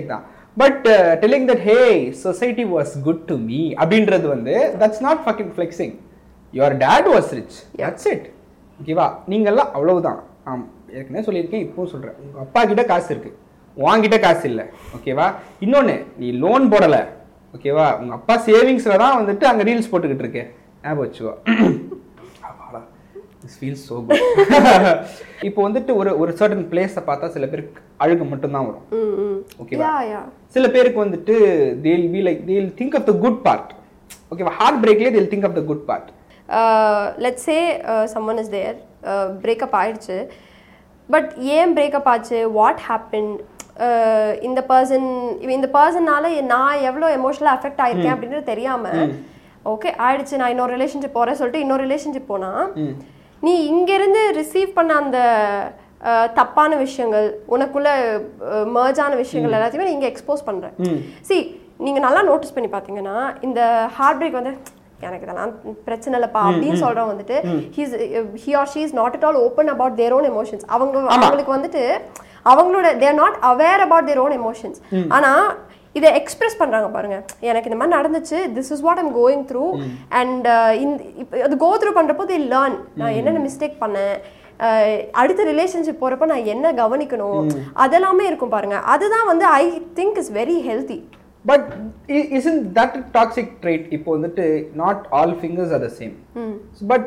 but telling that hey society was good to me அப்படின்றது வந்து that's not fucking flexing your dad was rich that's it ஓகேவா நீங்கள்லாம் அவ்வளவுதான் ஆம் ஏற்கனவே சொல்லியிருக்கேன் இப்போவும் சொல்கிறேன் உங்கள் அப்பா கிட்ட காசு இருக்கு உன்கிட்ட காசு இல்லை ஓகேவா இன்னொன்று நீ லோன் போடலை ஓகேவா உங்கள் அப்பா சேவிங்ஸில் தான் வந்துட்டு அங்கே ரீல்ஸ் போட்டுக்கிட்டு இருக்கேன் ஞாபகம் வச்சுக்கோ அப்பாடா திஸ் ஃபீல் ஸோ குட் இப்போ வந்துட்டு ஒரு ஒரு சர்டன் பிளேஸை பார்த்தா சில பேருக்கு அழுகு மட்டும்தான் வரும் ம் ம் ஓகேவா யா யா சில பேருக்கு வந்துட்டு they'll be like they'll think of the good part ஓகேவா ஹார்ட் பிரேக்லேயே they'll think of the good part let's say someone is there breakup ஆயிடுச்சு பட் ஏன் பிரேக்கப் ஆச்சு வாட் ஹேப்பன் இந்த பர்சன் இந்த பர்சனால நான் எவ்வளோ எமோஷனலாக அஃபெக்ட் ஆயிருக்கேன் அப்படின்றது தெரியாம ஓகே ஆயிடுச்சு நான் இன்னொரு ரிலேஷன்ஷிப் போறேன் சொல்லிட்டு இன்னொரு ரிலேஷன்ஷிப் போனா நீ இங்கிருந்து ரிசீவ் பண்ண அந்த அஹ், தப்பான விஷயங்கள் உனக்குள்ள மர்ஜான விஷயங்கள் எல்லாத்தையுமே நீங்க எக்ஸ்போஸ் பண்ற சி நீங்க நல்லா நோட்டீஸ் பண்ணி பாத்தீங்கன்னா இந்த ஹார்ட் பிரேக் வந்து எனக்கு இதெல்லாம் பிரச்சனை இல்லப்பா அப்படின்னு சொல்றவங்க வந்துட்டு he's he or she is not at all open about their own emotions அவங்க அவங்களுக்கு வந்துட்டு அவங்களோட they're not aware about their own emotions ஆனா இதை எக்ஸ்பிரஸ் பண்றாங்க பாருங்க எனக்கு இந்த மாதிரி நடந்துச்சு this is what I'm going through and இந்த அது கோ த்ரூ பண்றப்போ தே லேர்ன் நான் என்னென்ன மிஸ்டேக் பண்ணேன் அஹ், அடுத்த ரிலேஷன்ஷிப் போறப்ப நான் என்ன கவனிக்கணும் அதெல்லாமே இருக்கும் பாருங்க அதுதான் வந்து I think is very healthy but isn't that toxic trait இப்போ வந்துட்டு not all fingers are the same but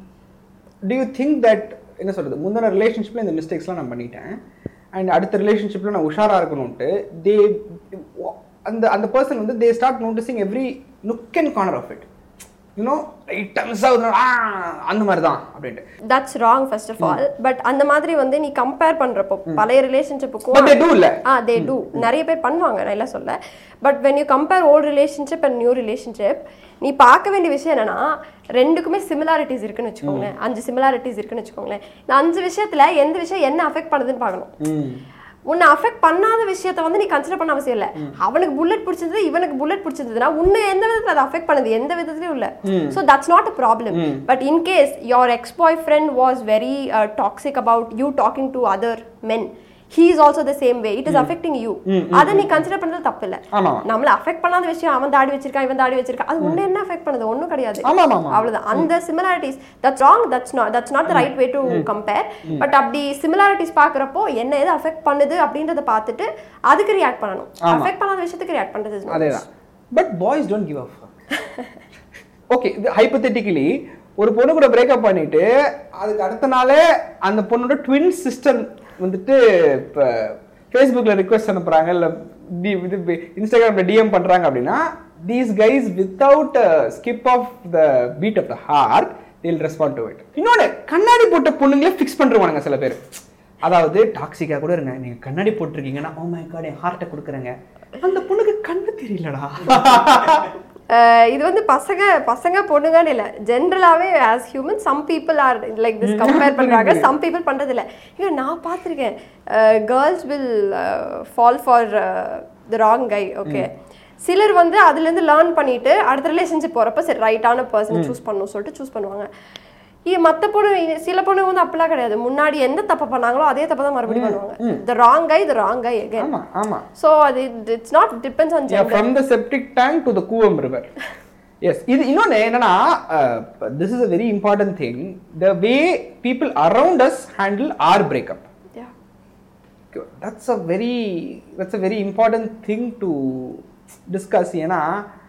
do you think that என்ன சொல்றது முந்தின ரிலேஷன்ஷிப்ல இந்த மிஸ்டேக்ஸ்லாம் நான் பண்ணிட்டேன் அண்ட் அடுத்த ரிலேஷன்ஷிப்ல நான் உஷாரா இருக்கணும்ட்டு தே அந்த அந்த பர்சன் வந்து they start noticing every nook and corner of it you know it turns அந்த மாதிரி தான் அப்படின்ட்டு that's wrong first of all but அந்த மாதிரி வந்து நீ கம்பேர் பண்றப்போ பழைய ரிலேஷன்ஷிப்புக்கும் பட் தே டூ இல்ல ஆ தே டூ நிறைய பேர் பண்ணுவாங்க நான் இல்லை சொல்ல but when you compare old relationship and new relationship நீ பார்க்க வேண்டிய விஷயம் என்னன்னா ரெண்டுக்குமே சிமிலாரிட்டிஸ் இருக்குன்னு வச்சுக்கோங்களேன் அஞ்சு சிமிலாரிட்டிஸ் இருக்குன்னு வச்சுக்கோங்களேன் இந்த அஞ்சு விஷயத்துல எந்த விஷயம் என்ன அஃபெக்ட் பண்ணுதுன்னு பார்க்கணும் ம் உன்னை அஃபெக்ட் பண்ணாத விஷயத்த வந்து நீ கன்சிடர் பண்ண அவசியம் இல்லை அவனுக்கு புல்லட் பிடிச்சது இவனுக்கு புல்லட் பிடிச்சதுன்னா உன்னை எந்த விதத்துல அதை அஃபெக்ட் பண்ணுது எந்த விதத்துலயும் இல்ல so that's not a problem but in case your ex boyfriend was very toxic about you talking to other men he is also the same way it is affecting you அதை நீ consider பண்றது தப்பு இல்ல ஆமா நம்மள affect பண்ணாத விஷயம் அவன் தாடி வச்சிருக்கான் இவன் தாடி வச்சிருக்கான் அது உன்னை என்ன அஃபெக்ட் பண்ணுது ஒன்றும் கிடையாது ஆமா ஆமா ஆமா அவ்வளவுதான் அந்த similarities that's wrong that's not that's not the right way to compare but அப்படி சிமிலாரிட்டிஸ் பார்க்குறப்போ என்ன எது அஃபெக்ட் பண்ணுது அப்படின்றத பார்த்துட்டு அதுக்கு ரியாக்ட் பண்ணணும் அஃபெக்ட் பண்ணாத விஷயத்துக்கு ரியாக்ட் பண்றது is not- அதேதான் but boys don't give up okay இது ஹைப்பத்தட்டிக்கலி ஒரு பொண்ணு கூட பிரேக்கப் பண்ணிட்டு அதுக்கு அடுத்த நாளே அந்த பொண்ணோட ட்வின் சிஸ்டர் வந்துட்டு இப்போ ஃபேஸ்புக்கில் ரிக்வெஸ்ட் அனுப்புறாங்க இல்லை டி இது இன்ஸ்டாகிராமில் டிஎம் பண்ணுறாங்க அப்படின்னா these guys without skip of the beat of the heart they'll respond to it இன்னொன்று கண்ணாடி போட்ட பொண்ணுங்களே ஃபிக்ஸ் பண்ணுறாங்க சில பேர் அதாவது டாக்ஸிக்காக கூட இருங்க நீங்கள் கண்ணாடி போட்டிருக்கீங்கன்னா ஓ மை காட் என் ஹார்ட்டை கொடுக்குறேங்க அந்த பொண்ணுக்கு கண்ணு தெரியலடா அஹ் இது வந்து பசங்க பசங்க பொண்ணுங்கன்னு இல்லை ஜென்ரலாகவே as human some people are like this compare பண்ணுறாங்க சம் பீப்புள் பண்ணுறது இல்லை இல்லை நான் பார்த்துருக்கேன் girls will fall for the wrong guy okay சிலர் வந்து அதுலேருந்து லேர்ன் பண்ணிட்டு அடுத்த ரிலேஷன்ஷிப் போகிறப்ப சரி ரைட்டான பர்சன் சூஸ் பண்ணணும் சொல்லிட்டு சூஸ் பண்ணுவாங்க இது மற்ற பொண்ணு சில பொண்ணு வந்து அப்படிலாம் கிடையாது முன்னாடி எந்த தப்பு பண்ணாங்களோ அதே தப்பு தான் மறுபடியும் பண்ணுவாங்க the wrong guy the wrong guy again ஆமா ஆமா ஸோ அது it's not depends on yeah from the septic tank to the Koovam river yes இது இன்னொன்று என்னன்னா this is a very important thing the way people around us handle or breakup Yeah. That's a very that's a very important thing to discuss ஏன்னா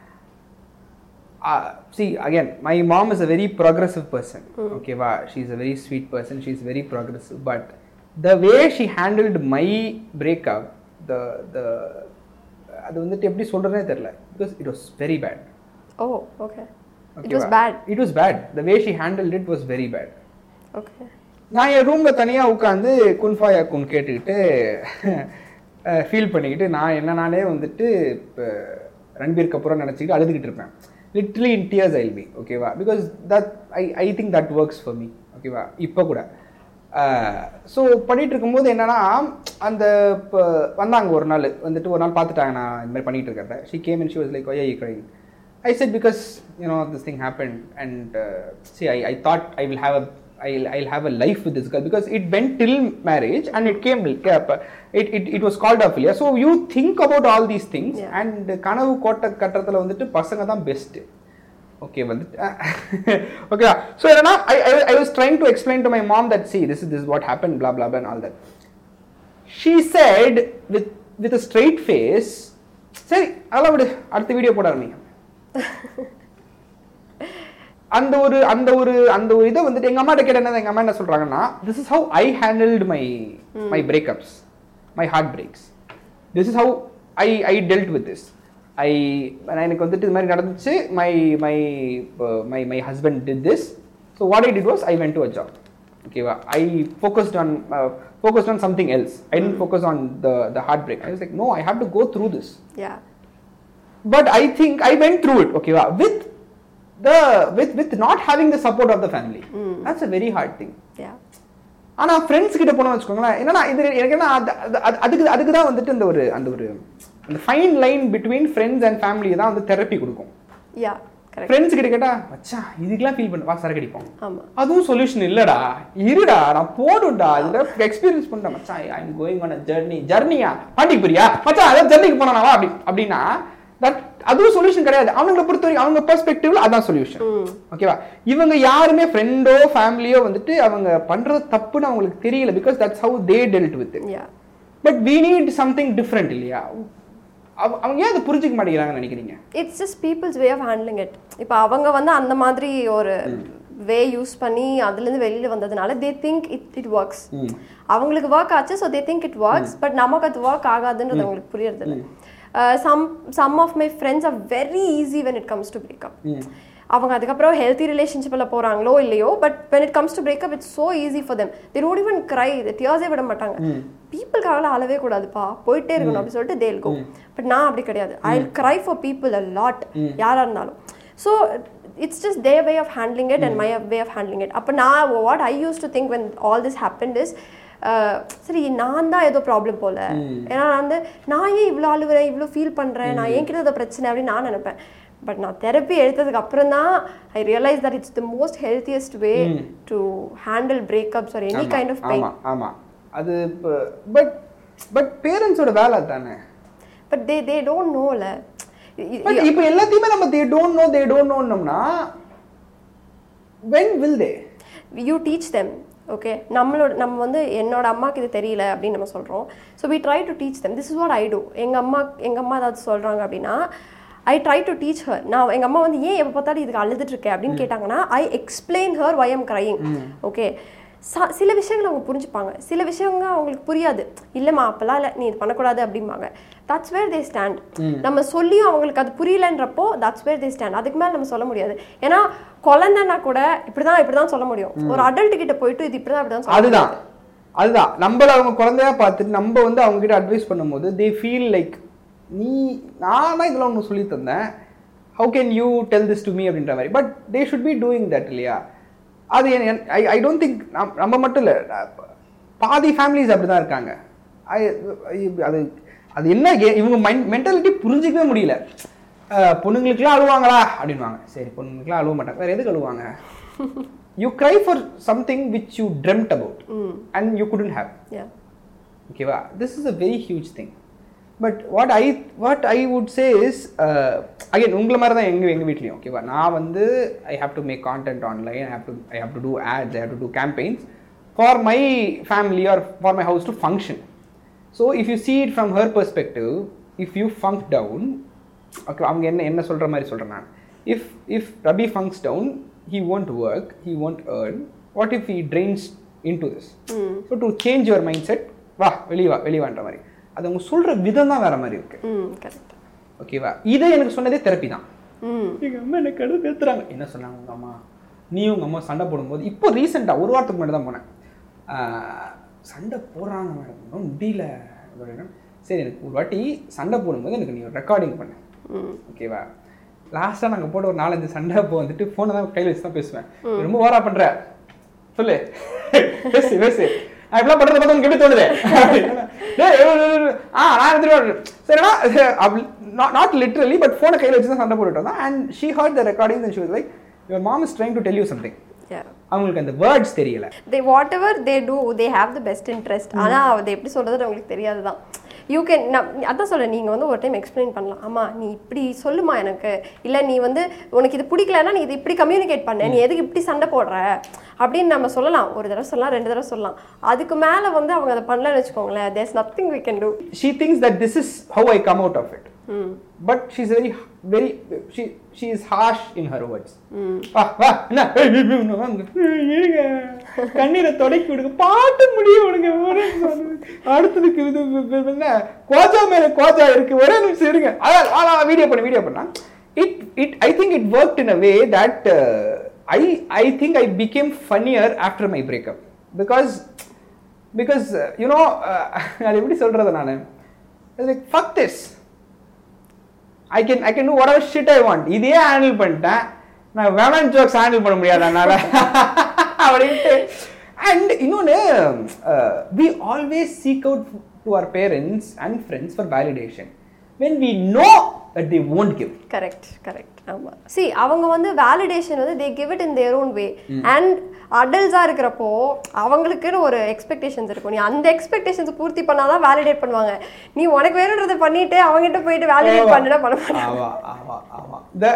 see again my mom is a very progressive person ஓகேவா she is a very sweet person she is very progressive but the way she handled my breakup the the அது வந்துட்டு எப்படி சொல்கிறதே தெரில because it was very bad Oh, okay. It was bad. It was bad the way she handled it was very bad Okay. நான் என் ரூமில் தனியாக உட்காந்து குன்ஃபாயா குன் கேட்டுக்கிட்டு ஃபீல் பண்ணிக்கிட்டு நான் என்ன நானே வந்துட்டு இப்போ ரன்பீர் கபூரை நினச்சிக்கிட்டு அழுதுகிட்டு இருப்பேன் literally in tears I'll be ஓகேவா because that I I think that works for me ஓகேவா இப்போ கூட ஸோ பண்ணிட்டு இருக்கும்போது என்னன்னா அந்த இப்போ வந்தாங்க ஒரு நாள் வந்துட்டு ஒரு நாள் பார்த்துட்டாங்க நான் இந்த மாதிரி பண்ணிட்டு இருக்கிறத she came and she was like why I crying I said because you know this thing happened, and uh, see, I, I thought I will have a I'll, I'll have a life with this girl because it went till marriage and it came uh, it it it was called off இல்லையா so you think about all these things Yeah. And கனவு கோட்டை கட்டுறதுல வந்துட்டு பசங்க தான் best okay வந்துட்டு ஓகேவா so என்னன்னா I I was trying to explain to my mom that see this is this what happen blah blah blah and all that she said with with a straight face சரி அதெல்லாம் விடு அடுத்த video போட ஆரம்பிங்க அந்த ஒரு அந்த ஒரு அந்த ஒரு இதை வந்துட்டு எங்க அம்மாட்ட கேட்ட என்ன எங்க அம்மா என்ன சொல்றாங்கன்னா this is how I handled my my breakups my heart breaks this is how I I dealt with this I எனக்கு வந்துட்டு இது மாதிரி நடந்துச்சு my my my my husband did this so what I did was I went to a job ஓகேவா I focused on focused on something else I didn't focus on the the heart break I was like no I have to go through this Yeah. but i think i went through it okay wow, with the with with not having the support of the family that's a very hard thing Yeah. ஆனா friends கிட்ட போனோம் வச்சுக்கோங்களேன் என்னன்னா இது எனக்கு என்ன அது- அது- அது- அதுக்கு அதுக்கு தான் வந்துட்டு இந்த ஒரு அந்த ஒரு அந்த fine line between friends and family தான் வந்து தெரப்பி கொடுக்கும் Yeah. Correct. ஃப்ரெண்ட்ஸ் கிட்ட கேட்டா மச்சான் இதுக்கெல்லாம் ஃபீல் பண்ண வா சரக்கு அடிப்போம் ஆமா. அதுவும் சொல்யூஷன் இல்லடா இருடா நான் போடும்டா இதுல எக்ஸ்பீரியன்ஸ் பண்றேன் மச்சான் I am going on a journey ஜர்னியா பாண்டிக்கு போறியா மச்சான் அதான் ஜர்னிக்கு போனா வா அப்படி அப்படின்னா தட் அதுவும் சொல்யூஷன் கிடையாது அவங்கள பொறுத்த வரைக்கும் அவங்க பெர்ஸ்பெக்டிவ்ல அதான் சொல்யூஷன் ஓகேவா இவங்க யாருமே ஃப்ரெண்டோ ஃபேமிலியோ வந்துட்டு அவங்க பண்றது தப்புன்னு அவங்களுக்கு தெரியல because that's how they dealt with Yeah. But we need something different இல்லையா அவ- அவங்க ஏன் அதை புரிஞ்சுக்க மாட்டேங்கிறாங்கன்னு நினைக்கிறீங்க it's just people's way of handling it இப்போ அவங்க வந்து அந்த மாதிரி ஒரு வே யூஸ் பண்ணி அதுலேருந்து வெளியில் வந்ததுனால they think it it works அவங்களுக்கு ஒர்க் ஆச்சு so they think it works but நமக்கு அது ஒர்க் ஆகாதுன்றது அவங்களுக்கு புரியறது இல்லை some some of my friends are very easy when it comes to breakup அவங்க அதுக்கப்புறம் ஹெல்த்தி ரிலேஷன்ஷிப்பில் போகிறாங்களோ இல்லையோ but when it comes to breakup it's so easy for them they don't even cry தியாசே விட மாட்டாங்க பீப்புளுக்காக அழவே கூடாதுப்பா போயிட்டே இருக்கணும் அப்படி சொல்லிட்டு தேல் கோ பட் நான் அப்படி கிடையாது ஐ cry for people a lot யாராக இருந்தாலும் so it's just the way of handling it and my way of handling it அப்போ நான் what I use to think when all this happen is சரி நான் தான் ஏதோ ப்ராப்ளம் போல ஏன்னா நான் வந்து நான் ஏன் இவ்வளோ அழுவுறேன் இவ்வளோ ஃபீல் பண்ணுறேன் நான் ஏன் கிட்ட ஏதோ பிரச்சனை அப்படின்னு நான் நினைப்பேன் பட் நான் தெரப்பி எடுத்ததுக்கு அப்புறம் தான் I realise that it's the most healthiest way to handle breakups or any kind of pain ஆமா ஆமா அது பட் பட் பேரண்ட்ஸோட வேலை தானே பட் தே தே டோன்ட் நோல பட் இப்போ எல்லாத்தையுமே நம்ம they don't know they don't நோன்னோம்னா when will they you teach them okay நம்மளோட நம்ம வந்து என்னோட அம்மாக்கு இது தெரியல அப்படின்னு நம்ம சொல்கிறோம் so we try to teach them this is what I do எங்கள் அம்மா எங்கள் அம்மா ஏதாவது சொல்கிறாங்க அப்படின்னா I try to teach her நான் எங்கள் அம்மா வந்து ஏன் எப்போ பார்த்தாலும் இதுக்கு அழுதுட்டு இருக்கேன் அப்படின்னு கேட்டாங்கன்னா I explain her why I'm crying okay சில விஷயங்கள் அவங்க புரிஞ்சுப்பாங்க சில விஷயங்கள் அவங்களுக்கு புரியாது இல்லைம்மா அப்பெல்லாம் இல்லை நீ இது பண்ணக்கூடாது அப்படிம்பாங்க தட்ஸ் வேர் தே ஸ்டாண்ட் நம்ம சொல்லியும் அவங்களுக்கு அது புரியலன்றப்போ தட்ஸ் வேர் தே ஸ்டாண்ட் அதுக்கு மேலே நம்ம சொல்ல முடியாது ஏன்னா குழந்தைன்னா கூட இப்படிதான் இப்படிதான் சொல்ல முடியும் ஒரு அடல்ட் கிட்ட போயிட்டு இது இப்படிதான் இப்படிதான் சொல்ல அதுதான் அதுதான் நம்மள அவங்க குழந்தையா பார்த்துட்டு நம்ம வந்து அவங்க கிட்ட அட்வைஸ் பண்ணும்போது தே ஃபீல் லைக் நீ நானா இதெல்லாம் ஒன்று சொல்லி தந்தேன் how can you tell this to me அப்படின்ற மாதிரி but they should be doing that இல்லையா அது ஐ ஐ டோன்ட் திங்க் நம்ம மட்டும் இல்லை பாதி ஃபேமிலிஸ் அப்படி தான் இருக்காங்க I அது அது என்ன கே- இவங்க மைண்ட் மென்டாலிட்டி புரிஞ்சிக்கவே முடியல அஹ், பொண்ணுங்களுக்குலாம் அழுவாங்களா அப்படின்வாங்க சரி பொண்ணுங்களுக்குலாம் அழுவ மாட்டாங்க வேற எதுக்கு அழுவாங்க you cry for something which you dreamt about and you couldn't have Yeah. ஓகேவா this is a very huge thing but what I what I would say is again உங்களை மாதிரி தான் எங்கள் எங்கள் வீட்லேயும் ஓகேவா நான் வந்து I have to make content online I have to I have to do ads I have to do campaigns for my family or for my house to function so if you see it from her perspective if you funk down okay அவங்க என்ன என்ன சொல்கிற மாதிரி சொல்கிறேன் நான் if if ரபி funks down he won't work he won't earn what if he drains into this so to change your mindset வா வெளியே வா வெளியே வான்ற மாதிரி அது அவங்க சொல்கிற விதம் தான் வேற மாதிரி இருக்கு ம் கரெக்ட் ஓகேவா இதை எனக்கு சொன்னதே தெரப்பி தான் ம் எங்கள் அம்மா எனக்கு கடுப்பு பேத்துறாங்க என்ன சொன்னாங்க உங்கள் அம்மா நீ உங்கள் அம்மா சண்டை போடும்போது இப்போ ரீசெண்டாக ஒரு வாரத்துக்கு முன்னாடி தான் போனேன் ஆஹ், சண்டை போடுறாங்க மேடம் ஒன்றும் முடியல அப்படின்னா, சரி எனக்கு ஒரு வாட்டி சண்டை போடும்போது எனக்கு நீ ரெக்கார்டிங் பண்ணு ம் ஓகேவா லாஸ்ட்டாக நாங்கள் போட்ட ஒரு நாலஞ்சு சண்டை அப்போ வந்துட்டு ஃபோனை தான் கையில் வச்சு தான் பேசுவேன் நீ ரொம்ப ஓவரா பண்ற சொல்லு பேசு பேசு நான் இப்படிலாம் பண்ணுறத பார்த்து உனக்கு எப்படி தோணுது டேய், ஏய், ஏய், ஏய், ஆ நான் எடுத்துட்டு சரினா நாட் லிட்ரலி பட் ஃபோனை கையில் வச்சு தான் சண்டை போட்டுட்டு வந்தேன் and she heard the recording and she was like your mom is trying to tell you something Yeah. அவங்களுக்கு அந்த வேர்ட்ஸ் தெரியல they whatever they do they have the best interest ஆனா அது எப்படி சொல்றது உங்களுக்கு தெரியாது தான் யூ கேன் அதான் சொல்றேன் நீங்க வந்து ஒரு டைம் எக்ஸ்பிளைன் பண்ணலாம் ஆமா நீ இப்படி சொல்லுமா எனக்கு இல்ல நீ வந்து உனக்கு இது பிடிக்கலன்னா நீ இது இப்படி கம்யூனிகேட் பண்ண நீ எதுக்கு இப்படி சண்டை போடுற அப்படின்னு நம்ம சொல்லலாம் ஒரு தடவை சொல்லலாம் ரெண்டு தடவை சொல்லலாம் அதுக்கு மேல வந்து அவங்க அதை பண்ணலன்னு வச்சுக்கோங்களேன் there's nothing we can do she thinks that this is how I come out of it. But she's very, very, she, she is harsh in her words. வா, வா, என்ன? ஏய், ஏய், ஏய், என்ன வாங்க? ஏய், இருங்க. கண்ணீரை தொடக்கி விடுங்க பாட்டு முடியும் விடுங்க ஒரே நிமிஷம். அடுத்ததுக்கு இது இது, இது, என்ன கோஜா மேல கோஜா இருக்கு ஒரே நிமிஷம் இருங்க அதான் வீடியோ பண்ண வீடியோ பண்ணா it it I think it work in a way that I I think I became funnier after my breakup because because you know அது எப்படி சொல்றது நான் like fuck this I can I can do whatever shit I want இதே handle பண்ணிட்டேன் நான் வேணாம் jokes handle பண்ண முடியாது அதனால அப்படின்ட்டு அண்ட் இன்னொன்று we always seek out to our parents and friends for validation when we know that they won't give correct correct ஆமா சி அவங்க வந்து வேலிடேஷன் வந்து they give it in their own way and அடல்ட்ஸாக இருக்கிறப்போ அவங்களுக்குன்னு ஒரு expectations இருக்கும் நீ அந்த எக்ஸ்பெக்டேஷன்ஸ் பூர்த்தி பண்ணாதான் வேலிடேட் பண்ணுவாங்க நீ உனக்கு வேணுன்றதை பண்ணிட்டு அவங்ககிட்ட போயிட்டு வேலிடேட் பண்ணுனா பண்ண மாட்டாங்க ஆமா ஆமா ஆமா இந்த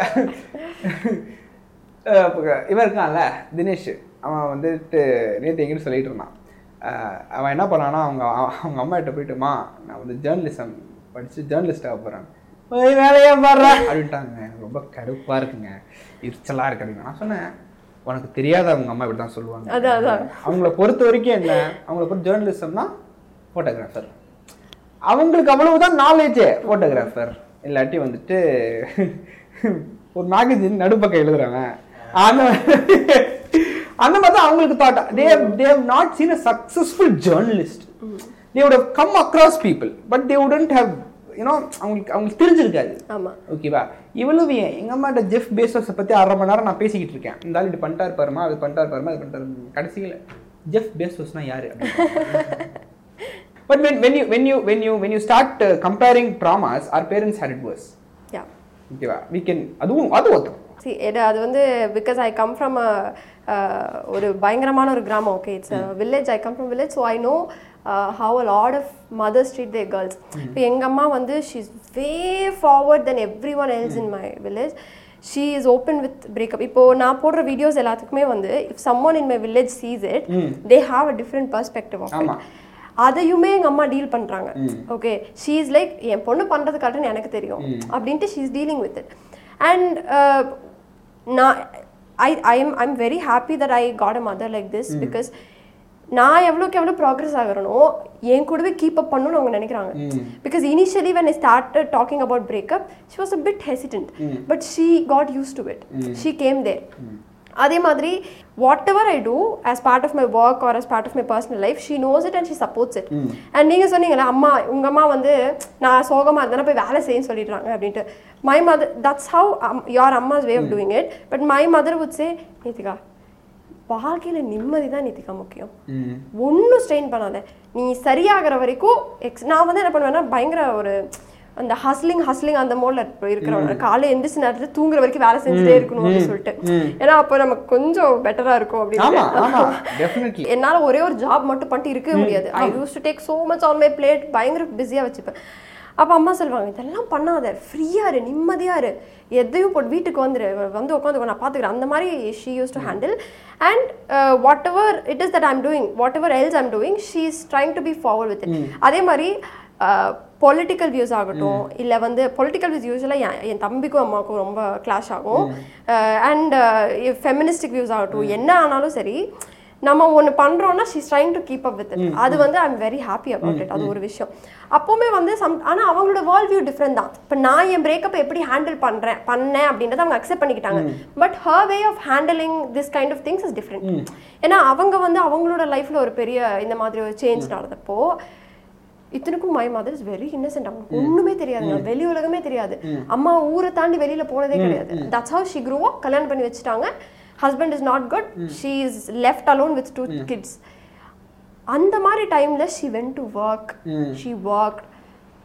அஹ் இப்ப இவன் இருக்கான்ல தினேஷ் அவன் வந்துட்டு நேற்று எங்கிட்ட சொல்லிட்டு இருந்தான் அஹ் அவன் என்ன பண்ணான்னா அவங்க அவங்க அம்மா கிட்ட போயிட்டுமா நான் வந்து ஜேர்னலிசம் படிச்சு ஜேர்னலிஸ்ட் ஆக போறேன் போய் வேலையா பாடுறா அப்படின்ட்டாங்க எனக்கு ரொம்ப கடுப்பா இருக்குங்க எரிச்சலா இருக்கு அப்படின்னு நான் சொன்னேன் உனக்கு தெரியாத அவங்க அம்மா இப்படி தான் சொல்லுவாங்க அதான், அதான். அவங்கள பொறுத்த வரைக்கும் என்ன அவங்கள பொறுத்த ஜேர்னலிசம்னா ஃபோட்டோகிராஃபர் அவங்களுக்கு அவ்வளவுதான் நாலேஜ் ஃபோட்டோகிராஃபர் இல்லாட்டி வந்துட்டு ஒரு மேகசின் நடுப்பக்கம் எழுதுறவன் அந்த அந்த மாதிரி தான் அவங்களுக்கு thought they they have not seen a successful journalist they would have come across people but they wouldn't have you know அவங்களுக்கு அவங்களுக்கு தெரிஞ்சிருக்காது ஆமா ஓகேவா இவ்வளவு ஏன் எங்க அம்மாட்ட ஜெஃப் பேசோஸை பத்தி அரை மணி நேரம் நான் பேசிக்கிட்டு இருக்கேன் இந்த ஆள் இப்படி பண்ணிட்டாரு பாருமா அது பண்ணிட்டாரு பாருமா அது பண்ணிட்டாரு கடைசியில் ஜெஃப் பேசோஸ்னா யாரு but when when you when you when you when you start uh, comparing traumas our parents had it worse yeah ஓகேவா we can அதுவும் அது ஒத்துக்கும் சி அது வந்து பிகாஸ் ஐ கம் ஃப்ரம் ஒரு பயங்கரமான ஒரு கிராமம் okay it's village I come from village so I know have a lot of mothers treat the girls இப்போ எங்கள் அம்மா வந்து she is way forward then everyone else in my village she is open with breakup இப்போ நான் போடுற videos எல்லாத்துக்குமே வந்து if someone in my village sees it they have a different perspective of ஆமா. அதையுமே எங்க அம்மா டீல் பண்றாங்க ஓகே ஷீ இஸ் லைக் என் பொண்ணு பண்றது கரெக்ட்னு எனக்கு தெரியும் அப்படின்ட்டு she is dealing with it and நான் I I am I am very happy that I got a mother like this because நான் எவ்வளோக்கு எவ்வளோ ப்ராக்ரஸ் ஆகிறனோ என் கூடவே கீப் அப் பண்ணணும்னு அவங்க நினைக்கிறாங்க because initially when I started talking about breakup she was a bit hesitant but she got used to it she came there அதே மாதிரி whatever I do as part of my work or as part of my personal life she knows it and she supports it and நீங்கள் சொன்னீங்களே அம்மா உங்கள் அம்மா வந்து நான் சோகமாக இருந்தேன்னா போய் வேலை செய்யன்னு சொல்லிடுறாங்க அப்படின்ட்டு my mother that's how your அம்மாஸ் way of doing it but my mother would say நீதிகா வாழ்க்கையில் நிம்மதி தான் நீதிகா முக்கியம் ஒன்றும் ஸ்ட்ரெயின் பண்ணாத நீ சரியாகிற வரைக்கும் எக்ஸ் நான் வந்து என்ன பண்ணுவேன்னா பயங்கர ஒரு அந்த ஹஸ்லிங் ஹஸ்லிங் அந்த மோட்ல இருக்கிறவங்க காலை எந்திரிச்சு நேரத்தில் தூங்குற வரைக்கும் வேலை செஞ்சுட்டே இருக்கணும் அப்படின்னு சொல்லிட்டு ஏன்னா அப்போ நமக்கு கொஞ்சம் பெட்டரா இருக்கும் ஆமா அப்படின்னு ஆமா டெஃபினெட்லி என்னால ஒரே ஒரு ஜாப் மட்டும் பண்ணிட்டு இருக்கவே முடியாது I use to take so much on my plate பயங்கர பிஸியா வச்சுப்பேன் அப்ப அம்மா சொல்லுவாங்க இதெல்லாம் பண்ணாத ஃப்ரீயா இரு நிம்மதியா இரு எதையும் போட்டு வீட்டுக்கு வந்துரு வந்து உட்காந்து நான் பாத்துக்கிறேன் அந்த மாதிரி she use to handle and whatever it is that I'm doing whatever else I'm doing she is trying to be forward with அதே மாதிரி பொலிட்டிக்கல் வியூஸ் ஆகட்டும் இல்லை வந்து பொலிட்டிக்கல் வியூஸ் யூஸ்வலாக என் தம்பிக்கும் அம்மாவுக்கும் ரொம்ப கிளாஷ் ஆகும் அண்ட் ஃபெமினிஸ்டிக் வியூஸ் ஆகட்டும் என்ன ஆனாலும் சரி நம்ம ஒன்று பண்ணுறோம்னா she's trying to keep up with அது வந்து I am very happy about it அது ஒரு விஷயம் அப்போவுமே வந்து சம் ஆனால் அவங்களோட வேர்ல்ட் வியூ டிஃப்ரெண்ட் தான் இப்போ நான் என் பிரேக்கப் எப்படி ஹேண்டில் பண்ணுறேன் பண்ணேன் அப்படின்றத அவங்க அக்செப்ட் பண்ணிக்கிட்டாங்க but her way of handling this kind of things is different ஏன்னா அவங்க வந்து அவங்களோட லைஃப்ல ஒரு பெரிய இந்த மாதிரி ஒரு சேஞ்ச் நடந்தப்போ இத்தனைக்கும் my mother is very innocent அவங்களுக்கு ஒண்ணுமே தெரியாதுங்க வெளி உலகமே தெரியாது அம்மா ஊரை தாண்டி வெளியில போனதே கிடையாது தட்ஸ் ஹவ் ஷி க்ரூ கல்யாணம் பண்ணி வச்சுட்டாங்க husband is not good she is left alone with two kids அந்த மாதிரி டைம்ல she went to work she work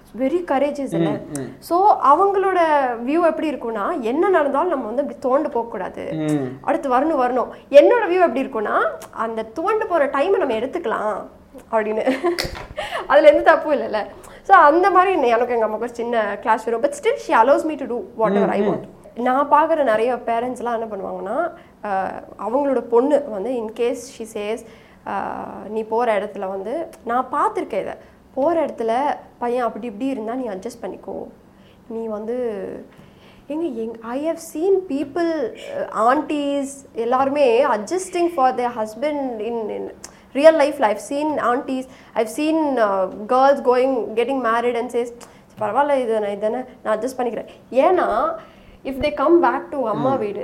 very courageous இல்லை ஸோ அவங்களோட வியூ எப்படி இருக்கும்னா என்ன நடந்தாலும் நம்ம வந்து அப்படி தோண்டு போகக்கூடாது ம் அடுத்து வரணும் வரணும் என்னோட வியூ எப்படி இருக்கும்னா அந்த துவண்டு போகிற டைமை நம்ம எடுத்துக்கலாம் அப்படின்னு அதில் எந்த தப்பும் இல்லைல்ல ஸோ அந்த மாதிரி நெ- எனக்கு எங்கள் அம்மாவுக்கு ஒரு சின்ன கிளாஸ் வரும் but still she allows me to do whatever I want நான் பார்க்குற நிறைய பேரண்ட்ஸ்லாம் என்ன பண்ணுவாங்கன்னா அஹ், அவங்களோட பொண்ணு வந்து இன்கேஸ் ஷி சேஸ் நீ போகிற இடத்துல வந்து நான் பார்த்துருக்கேன் இதை போகிற இடத்துல பையன் அப்படி இப்படி இருந்தால் நீ அட்ஜஸ்ட் பண்ணிக்கோ நீ வந்து எங்க எங் I have seen people aunties எல்லாருமே adjusting for their husband in in real life I've seen aunties I've seen girls going getting married and says பரவாயில்ல இது நான் இதானே நான் அட்ஜஸ்ட் பண்ணிக்கிறேன் ஏன்னா if they come back to அம்மா வீடு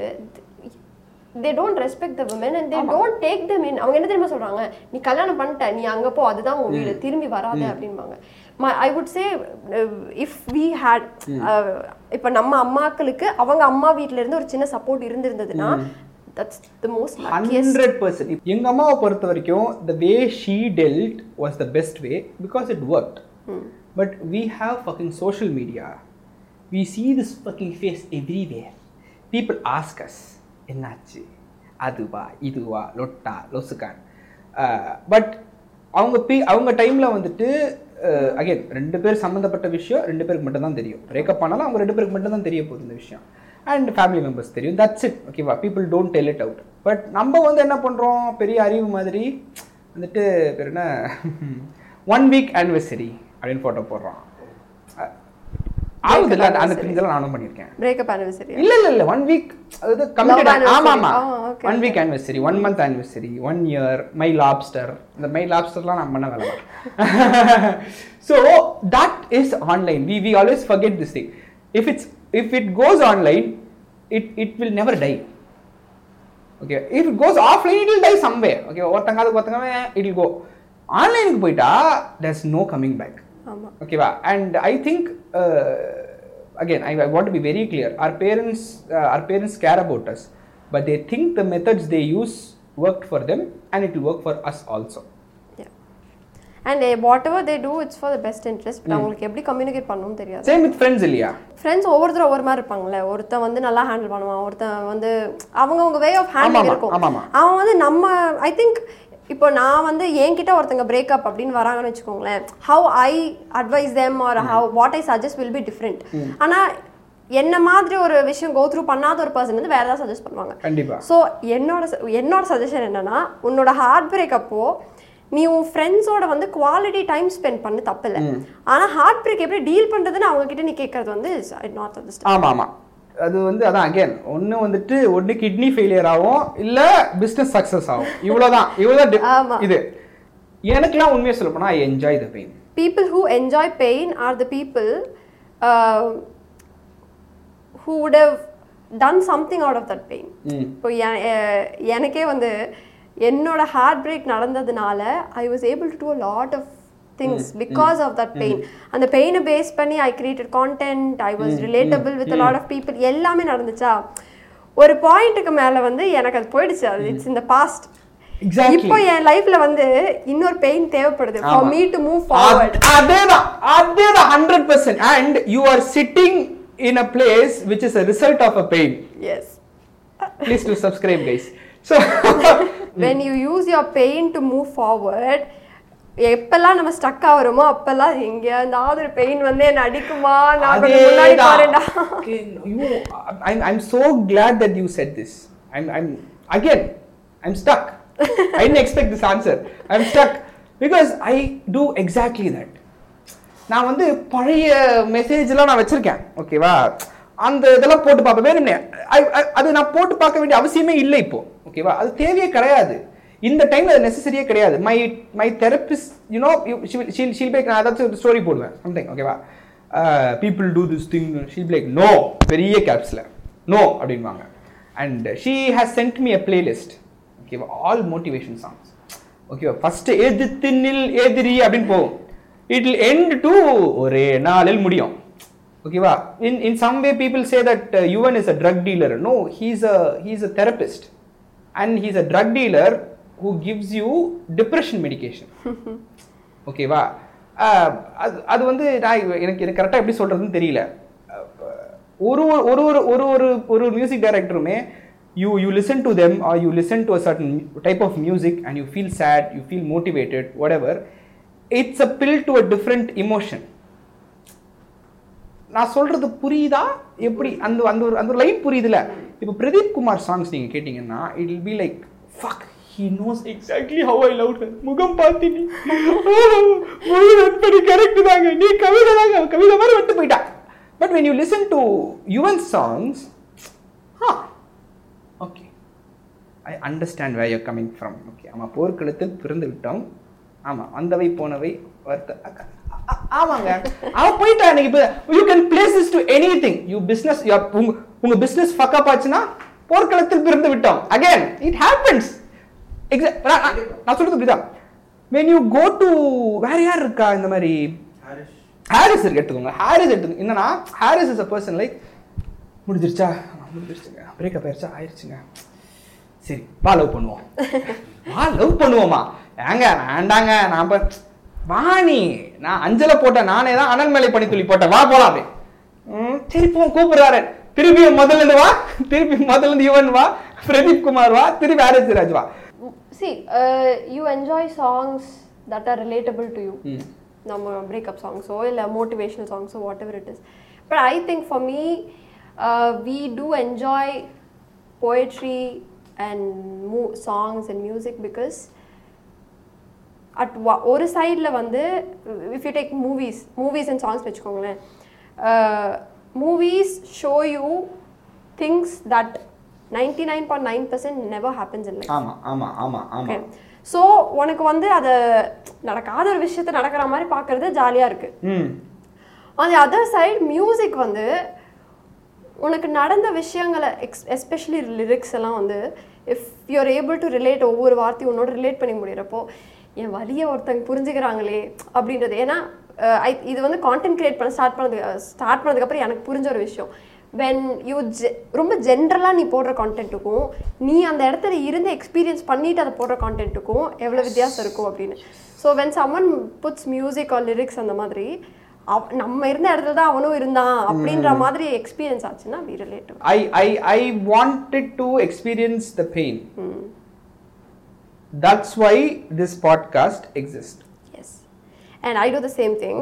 they don't respect the women and they don't take them in அவங்க என்ன தெரியுமா சொல்றாங்க நீ கல்யாணம் பண்ணிட்ட நீ அங்க போ அதுதான் உன் வீடு திரும்பி வராத அப்படிம்பாங்க I would say if we had இப்போ நம்ம அம்மாக்களுக்கு அவங்க அம்மா வீட்ல இருந்து ஒரு சின்ன சப்போர்ட் இருந்திருந்ததுன்னா that's the most hundred percent எங்க அம்மாவை பொறுத்த வரைக்கும் the way she dealt was the best way because it work but we have fucking social media we see this fucking face everywhere people ask us என்னாச்சு அதுவா இதுவா லொட்டா லொசுக்கான் but அவங்க பீ அவங்க டைமில் வந்துட்டு அகைன் ரெண்டு பேர் சம்மந்தப்பட்ட விஷயம் ரெண்டு பேருக்கு மட்டும் தான் தெரியும் பிரேக்கப் ஆனாலும் அவங்க ரெண்டு பேருக்கு மட்டும் தான் தெரிய போகுது இந்த விஷயம் அண்ட் ஃபேமிலி மெம்பர்ஸ் தெரியும் தட்ஸ் இட் ஓகேவா people don't tell it out but நம்ம வந்து என்ன பண்ணுறோம் பெரிய அறிவு மாதிரி வந்துட்டு பேர் என்ன ஒன் வீக் ஆனிவர்சரி அப்படின்னு ஃபோட்டோ போடுறோம் ஆகுது இல்லை அந்த இதெல்லாம் நானும் பண்ணியிருக்கேன் பிரேக்கப் ஆனிவர்சரி இல்ல இல்ல இல்ல ஒன் வீக் அதாவது கமிட்டட் anniversary. ஆமா ஆமா ஆ, okay, one week anniversary one month anniversary one year my lobster இந்த மை லாப்ஸ்டர்லாம் நான் பண்ண வேலை so that is online we we always forget this thing if it's if it goes online it it will never die okay if it goes offline it will die someway okay ஒருத்தங்க அதுக்கு ஒருத்தங்க it will go ஆன்லைனுக்கு போயிட்டா there's no coming back ஆமா ஓகேவா and I think again I I want to be very clear our parents our parents care about us but they think the methods they use work for them and it will work for us also and whatever they do it's for the best interest but அவங்களுக்கு எப்படி communicate பண்ணணும்னு தெரியாது same with friends இல்லையா friends ஒவ்வொருத்தரும் ஒவ்வொரு மாதிரி இருப்பாங்கல்ல ஒருத்தன் வந்து நல்லா ஹேண்டில் பண்ணுவான் ஒருத்தன் வந்து அவங்கவுங்க வே ஆஃப் ஹேண்டில் ஆமாமா, இருக்கும் ஆமாமா. அவன் வந்து நம்ம ஐ திங்க் இப்போ நான் வந்து என்கிட்ட ஒருத்தங்க பிரேக்கப் அப்படின்னு வராங்கன்னு வச்சுக்கோங்களேன் how I advise them or how what I suggest will be different ஆனா என்ன மாதிரி ஒரு விஷயம் கோ த்ரூ பண்ணாத ஒரு பர்சன் வந்து வேற ஏதாவது சஜஸ்ட் பண்ணுவாங்க கண்டிப்பா ஸோ என்னோட ச- என்னோட சஜஷன் என்னன்னா உன்னோட ஹார்ட் பிரேக் அப்போ நீ உன் ஃப்ரெண்ட்ஸோட வந்து குவாலிட்டி டைம் ஸ்பெண்ட் பண்ணு தப்பில்லை ஆனா ஹார்ட் பிரேக் எப்படி டீல் பண்றதுன்னு அவங்க கிட்ட நீ கேட்கறது வந்து நாட் சஜஸ்ட் ஆமா ஆமா அது வந்து அதான் அகைன் ஒன்று வந்துட்டு ஒன்று கிட்னி ஃபெயிலியர் ஆகும் இல்லை பிஸ்னஸ் சக்ஸஸ் ஆகும் இவ்வளோதான் இவ்வளோதான் ஆமா. இது எனக்குலாம் உண்மையை சொல்ல போனால் I enjoy the pain people who enjoy pain are the people uh, who would have done something out of that pain ம் இப்போ எ- எ- எனக்கே வந்து என்னோட ஹார்ட் பிரேக் நடந்ததுனால I was able to do a lot of things because of that pain அந்த பெயினை base பண்ணி I created content I was relatable with lot of people எல்லாமே நடந்துச்சா ஒரு பாயிண்ட்டுக்கு மேல வந்து எனக்கு அது போயிடுச்சு அது இட்ஸ் இந்த பாஸ்ட் Exactly. இப்போ என் லைஃப்ல வந்து இன்னொரு பெயின் தேவைப்படுது for me to move forward அத்- அதேதான் அதேதான் hundred percent and you are sitting in a place which is a result of a pain yes please to subscribe guys so when you use your pain to move forward எப்பெல்லாம் நம்ம stuck ஆகுறோமோ அப்பெல்லாம் எங்கேயாவது ஒரு pain வந்து என்ன அடிக்குமா நான் கொஞ்சம் முன்னாடி போறேன்டா I'm, I'm so glad that you said this. I'm, I'm again, I'm stuck. I didn't expect this answer. I'm stuck because I do exactly that. நான் வந்து பழைய மெசேஜ்லாம் நான் வச்சிருக்கேன் ஓகேவா அந்த இதெல்லாம் போட்டு பார்ப்பேன் வேணும்னே I- I- அது நான் போட்டு பார்க்க வேண்டிய அவசியமே இல்லை இப்போ ஓகேவா அது தேவையே கிடையாது இந்த டைம்ல அது நெசசரியே கிடையாது my my therapist you know she'll she'll back நான் ஏதாச்சும் ஒரு ஸ்டோரி போடுவேன் சம்திங் ஓகேவா people do this thing she'll back no பெரிய கேப்ஸில் நோ அப்படின்வாங்க and she has sent me a playlist ஓகேவா ஆல் மோட்டிவேஷன் சாங்ஸ் ஓகேவா ஃபர்ஸ்ட் எதிர்த்து நில் எதிரி அப்படின்னு போகும் இட் வில் எண்ட் டு ஒரே நாளில் முடியும் ஓகேவா in in some way people say that Yuvan is a drug dealer no he's a he's a therapist and he's a drug dealer who gives you depression medication ஓகேவா ஆஹ், அது அது வந்து நான் எனக்கு எனக்கு கரெக்டாக எப்படி சொல்கிறதுன்னு தெரியல ஒரு ஒரு ஒரு ஒரு ஒரு ஒரு ஒரு மியூசிக் டைரக்டருமே you you listen to them or you listen to a certain type of music and you feel sad you feel motivated whatever it's a pill to a different emotion நான் சொல்றது புரியுதா எப்படி அந்த அந்த ஒரு அந்த ஒரு லைன் புரியுதுல இப்போ பிரதீப் குமார் சாங்ஸ் நீங்க கேட்டீங்கன்னா it will be like fuck he knows exactly how I love her முகம் பார்த்து நீ முழு நட்படி கரெக்ட் தாங்க நீ கவிதை தாங்க கவிதை மாதிரி விட்டு போயிட்டா but when you listen to Yuvan songs ஹா okay I understand where you're coming from okay ஆமாம் போர்க்களத்தில் பிறந்து விட்டோம் ஆமாம் வந்தவை போனவை வருத்த அ- அ- ஆமாங்க அவன் போயிட்டா இன்னைக்கு இப்போ you can place is to anything you business உங்க உங்க பிஸ்னஸ் ஃபக் அப் ஆச்சுன்னா போர்க்களத்தில் பிறந்து விட்டோம் அகைன் இட் ஹேப்பன்ஸ் நான் சொல்றது புரியுதா when you go to வேற யார் இருக்கா இந்த மாதிரி ஹாரிஸ் இருக்கு எடுத்துக்கோங்க ஹாரிஸ் எடுத்துக்கோங்க என்னன்னா Harris is a person like முடிஞ்சிருச்சா ஆமா, முடிஞ்சிருச்சுங்க பிரேக்கப் ஆயிருச்சா ஆயிருச்சுங்க சரி வா லவ் பண்ணுவோம் வா லவ் பண்ணுவோமா ஏங்க வேண்டாங்க நான் இப்ப வா நீ நான் அஞ்சலை போட்டேன் நானே தான் அனல் மேலை பனி துளி போட்டேன் வா போலாம் அப்படி ம், சரி போ கூப்பிடுறாரு திருப்பி முதல்ல இருந்து வா திருப்பி முதல்ல இருந்து யுவன் வா பிரதீப் குமார் வா திருப்பி ஹாரிஸ் ராஜ் வா see uh, you enjoy songs that are relatable to you ம். நம்ம பிரேக்கப் சாங்ஸோ இல்லை மோட்டிவேஷனல் சாங்ஸோ whatever it is but I think for me we do enjoy poetry and மூ songs and music because at ஒரு சைடில் வந்து if you take movies movies and songs வச்சுக்கோங்களேன் movies show you things that ninety nine point nine percent never happens in life ஆமா ஆமா ஆமா ஆமா so உனக்கு வந்து அதை நடக்காத ஒரு விஷயத்த நடக்கிற மாதிரி பார்க்கறது ஜாலியாக இருக்கு ம் on the other side music வந்து உனக்கு நடந்த விஷயங்களை எக்ஸ் எஸ்பெஷலி லிரிக்ஸ் எல்லாம் வந்து if you're able to relate ஒவ்வொரு வார்த்தையும் உன்னோட ரிலேட் பண்ணி முடியிறப்போ என் வலியை ஒருத்தங்க புரிஞ்சுக்கிறாங்களே அப்படின்றது ஏன்னா அஹ், I- இது வந்து கான்டென்ட் கிரியேட் பண்ண ஸ்டார்ட் பண்ணது ஸ்டார்ட் பண்ணதுக்கப்புறம் எனக்கு புரிஞ்ச ஒரு விஷயம் வென் யூ ரொம்ப ஜென்ரலாக நீ போடுற கான்டென்ட்டுக்கும் நீ அந்த இடத்துல இருந்து எக்ஸ்பீரியன்ஸ் பண்ணிட்டு அதை போடுற கான்டென்ட்டுக்கும் எவ்வளோ வித்தியாசம் இருக்கும் அப்படின்னு so when someone puts music or lyrics அந்த மாதிரி அவ- நம்ம இருந்த இடத்துல தான் அவனும் இருந்தான் அப்படின்ற மாதிரி எக்ஸ்பீரியன்ஸ் ஆச்சுன்னா we relate I, I, I wanted to experience the pain. That's why this podcast exists. Yes and I do the same thing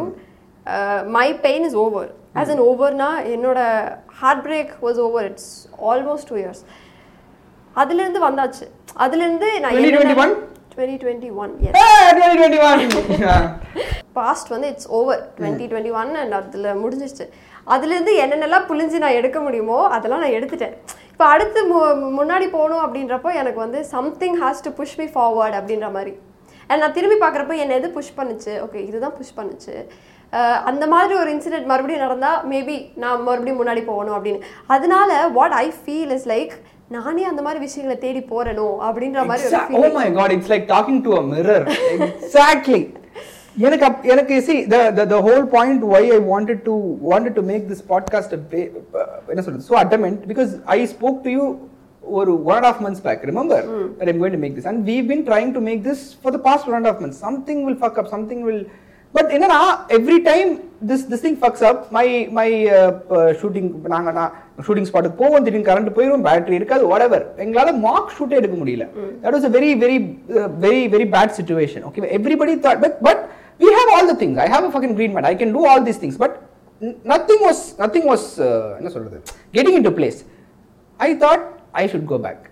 my pain is over as in ஓவர்னா என்னோட heartbreak was over it's almost two years அதுலேருந்து வந்தாச்சு அதுலேருந்து நான் 2021? Twenty twenty one yes Hey, 2021! Past வந்து it's over twenty twenty one and அதில் முடிஞ்சிருச்சு அதுலேருந்து என்னென்னலாம் புழிஞ்சு நான் எடுக்க முடியுமோ அதெல்லாம் நான் எடுத்துட்டேன் இப்போ அடுத்து மு முன்னாடி போகணும் அப்படின்றப்போ எனக்கு வந்து something has to push me forward அப்படின்ற மாதிரி அண்ட் நான் திரும்பி பார்க்குறப்போ என்னை எது புஷ் பண்ணுச்சு ஓகே இதுதான் புஷ் பண்ணுச்சு அஹ் அந்த மாதிரி ஒரு இன்சிடென்ட் மறுபடியும் நடந்தால் மேபி நான் மறுபடியும் முன்னாடி போகணும் அப்படின்னு அதனால what I feel is like நானே அந்த மாதிரி விஷயங்களை தேடி போறேனோ அப்படின்ற மாதிரி ஒரு Exa- feeling. oh my god, it's like talking to a mirror. exactly. எனக்கு அப்- எனக்கு see the, the the whole point why I wanted to wanted to make this podcast a bit, uh, என்ன சொல்றது so adamant because I spoke to you ஒரு one and a half months back remember that I'm going to make this and we've been trying to make this for the past one and a half months something will fuck up something will but என்னன்னா every time this this thing fucks up my my uh, uh, shooting நாங்க நான் shooting ஸ்பாட்டுக்கு போவோம் திடீர்னு current போயிடும் battery இருக்காது whatever எங்களால mark ஷூட்டே எடுக்க முடியல that was a very very uh, very very bad situation okay everybody thought but but we have all the things i have a fucking green man i can do all these things but n- nothing was nothing was uh, என்ன சொல்றது getting into place i thought i should go back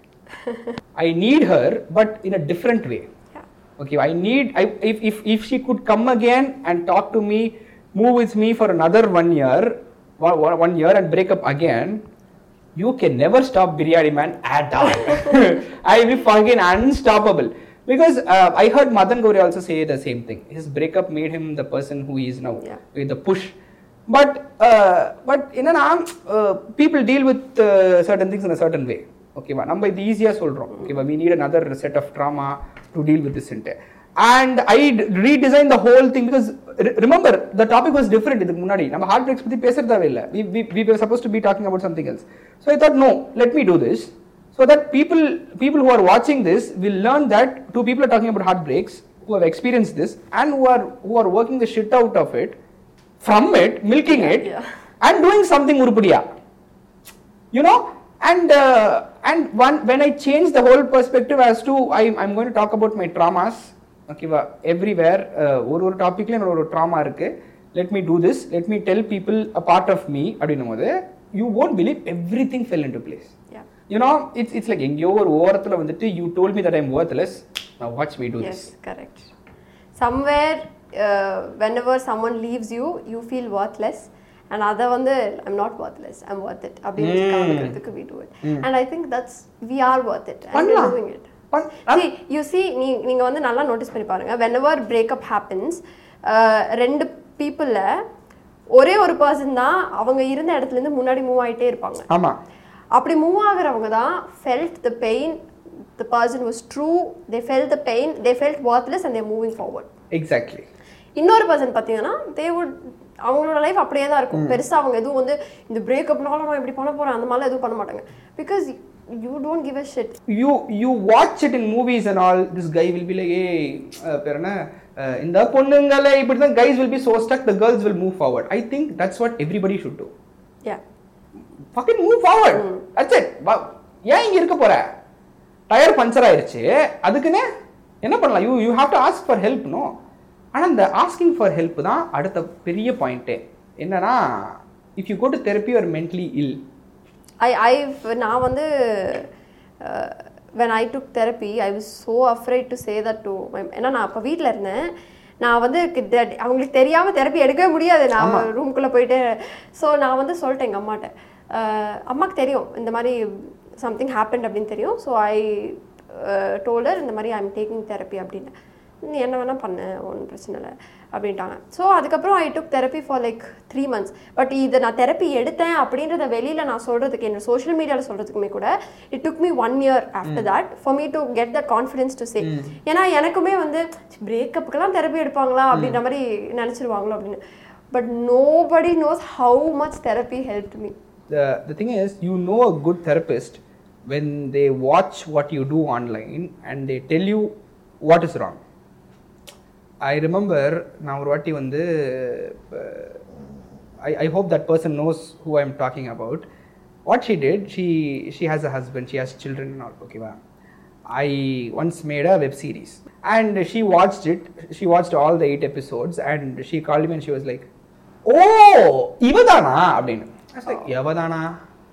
i need her but in a different way Yeah. okay i need I, if, if if she could come again and talk to me move with me for another one year one, one one year and break up again you can never stop biryani man at all i will be fucking unstoppable because uh, i heard madan gauri also say the same thing his breakup made him the person who he is now Yeah. with the push but uh, but என்னன்னா uh, people deal with uh, certain things in a certain way ஓகேவா நம்ம இது ஈஸியாக சொல்கிறோம் ஓகேவா we need another set of trauma to deal with this ன்ட்டு and i d- redesigned the whole thing because re- remember the topic was different இதுக்கு முன்னாடி நம்ம heart breaks பற்றி பேசுறது தேவையில்லை we, we, we were supposed to be talking about something else so i thought no let me do this so that people people who are watching this will learn that two people are talking about heartbreaks who have experienced this and who are who are working the shit out of it from it milking it yeah. and doing something urupudiya you know and uh, and one when i change the whole perspective as to I, i'm going to talk about my traumas ஓகேவா everywhere ஒரு ஒரு டாப்பிக்லேயும் ஒரு ஒரு trauma இருக்கு let me do this let me tell people a part of me அப்படின்னும் போது you won't believe everything fell into place Yeah. You know it's it's like எங்கேயோ ஒரு ஓரத்தில் வந்துட்டு you told me that I'm worthless நான் watch me do Yes, this correct. Somewhere, uh, whenever someone leaves you, you feel worthless. And அதை வந்து I'm not worthless, I'm worth it. அப்படின்னு Mm. காமிக்கிறதுக்கு we do it. And I think that's, we are worth it. And we're பண்ணலாம். doing it. பண்- See, you see, நீ நீங்க வந்து நல்லா நோட்டீஸ் பண்ணி பாருங்க whenever breakup happens, uh, ரெண்டு பீப்புளில் ஒரே ஒரு பர்சன் தான் அவங்க இருந்த இடத்துல இருந்து முன்னாடி மூவ் ஆயிட்டே இருப்பாங்க ஆமா அப்படி மூவ் ஆகுறவங்க தான் felt the pain the person was through they felt the pain they felt worthless and they moving forward exactly இன்னொரு பர்சன் பார்த்தீங்கன்னா தே வுட் அவங்களோட லைஃப் அப்படியே தான் இருக்கும் பெருசா அவங்க எதுவும் வந்து இந்த பிரேக்கப்னால நான் இப்படி பண்ண போறேன் அந்த மாதிரிலாம் எதுவும் பண்ண மாட்டாங்க because you don't give a shit you you watch it in movies and all this guy will be like hey uh, பேர் என்ன uh, இந்த பொண்ணுங்களே இப்படி தான் guys will be so stuck the girls will move forward i think that's what everybody should do yeah fucking move forward that's it வா- ஏன் இங்க இருக்க போற டயர் பஞ்சர் ஆயிருச்சு அதுக்குன்னு என்ன பண்ணலாம் you you have to ask for help no ஆனா இந்த ஆஸ்கிங் ஃபார் ஹெல்ப் தான் அடுத்த பெரிய பாயிண்ட்டே என்னன்னா if you go to therapy or mentally ill I I நான் வந்து when I took therapy I was so afraid to say that to ஏன்னா நான் அப்போ வீட்டில் இருந்தேன் நான் வந்து கிட்ட- அவங்களுக்கு தெரியாமல் தெரப்பி எடுக்கவே முடியாது நான் ரூம்குள்ளே போயிட்டு ஸோ நான் வந்து சொல்லிட்டேன் எங்கள் அம்மாட்ட அஹ், அம்மாக்கு தெரியும் இந்த மாதிரி சம்திங் ஹேப்பன் அப்படின்னு தெரியும் ஸோ ஐ டோல்டர் இந்த மாதிரி ஐ எம் டேக்கிங் தெரப்பி அப்படின்னு நீ என்ன வேணால் பண்ண ஒன்றும் பிரச்சனை இல்லை அப்படின்ட்டாங்க ஸோ அதுக்கப்புறம் I took therapy for like three months but இதை நான் தெரப்பி எடுத்தேன் அப்படின்றத வெளியில் நான் சொல்கிறதுக்கு என்ன சோஷியல் மீடியாவில் சொல்கிறதுக்குமே கூட it took me one year after that for me to get the confidence to say ஏன்னா எனக்குமே வந்து பிரேக்கப்புக்கெல்லாம் தெரப்பி எடுப்பாங்களா அப்படின்ற மாதிரி நினச்சிருவாங்களோ அப்படின்னு but nobody knows how much therapy help me the the thing is you know a good therapist when they watch what you do online and they tell you what is wrong i remember நான் ஒரு வாட்டி வந்து I, I hope that person knows who i'm talking about what she did she she has a husband she has children and all okay wow. I once made a web series and she watched it. She watched all the eight episodes and she called me and she was like, Oh, இவதானா அப்படின்னு I was like, எவதானா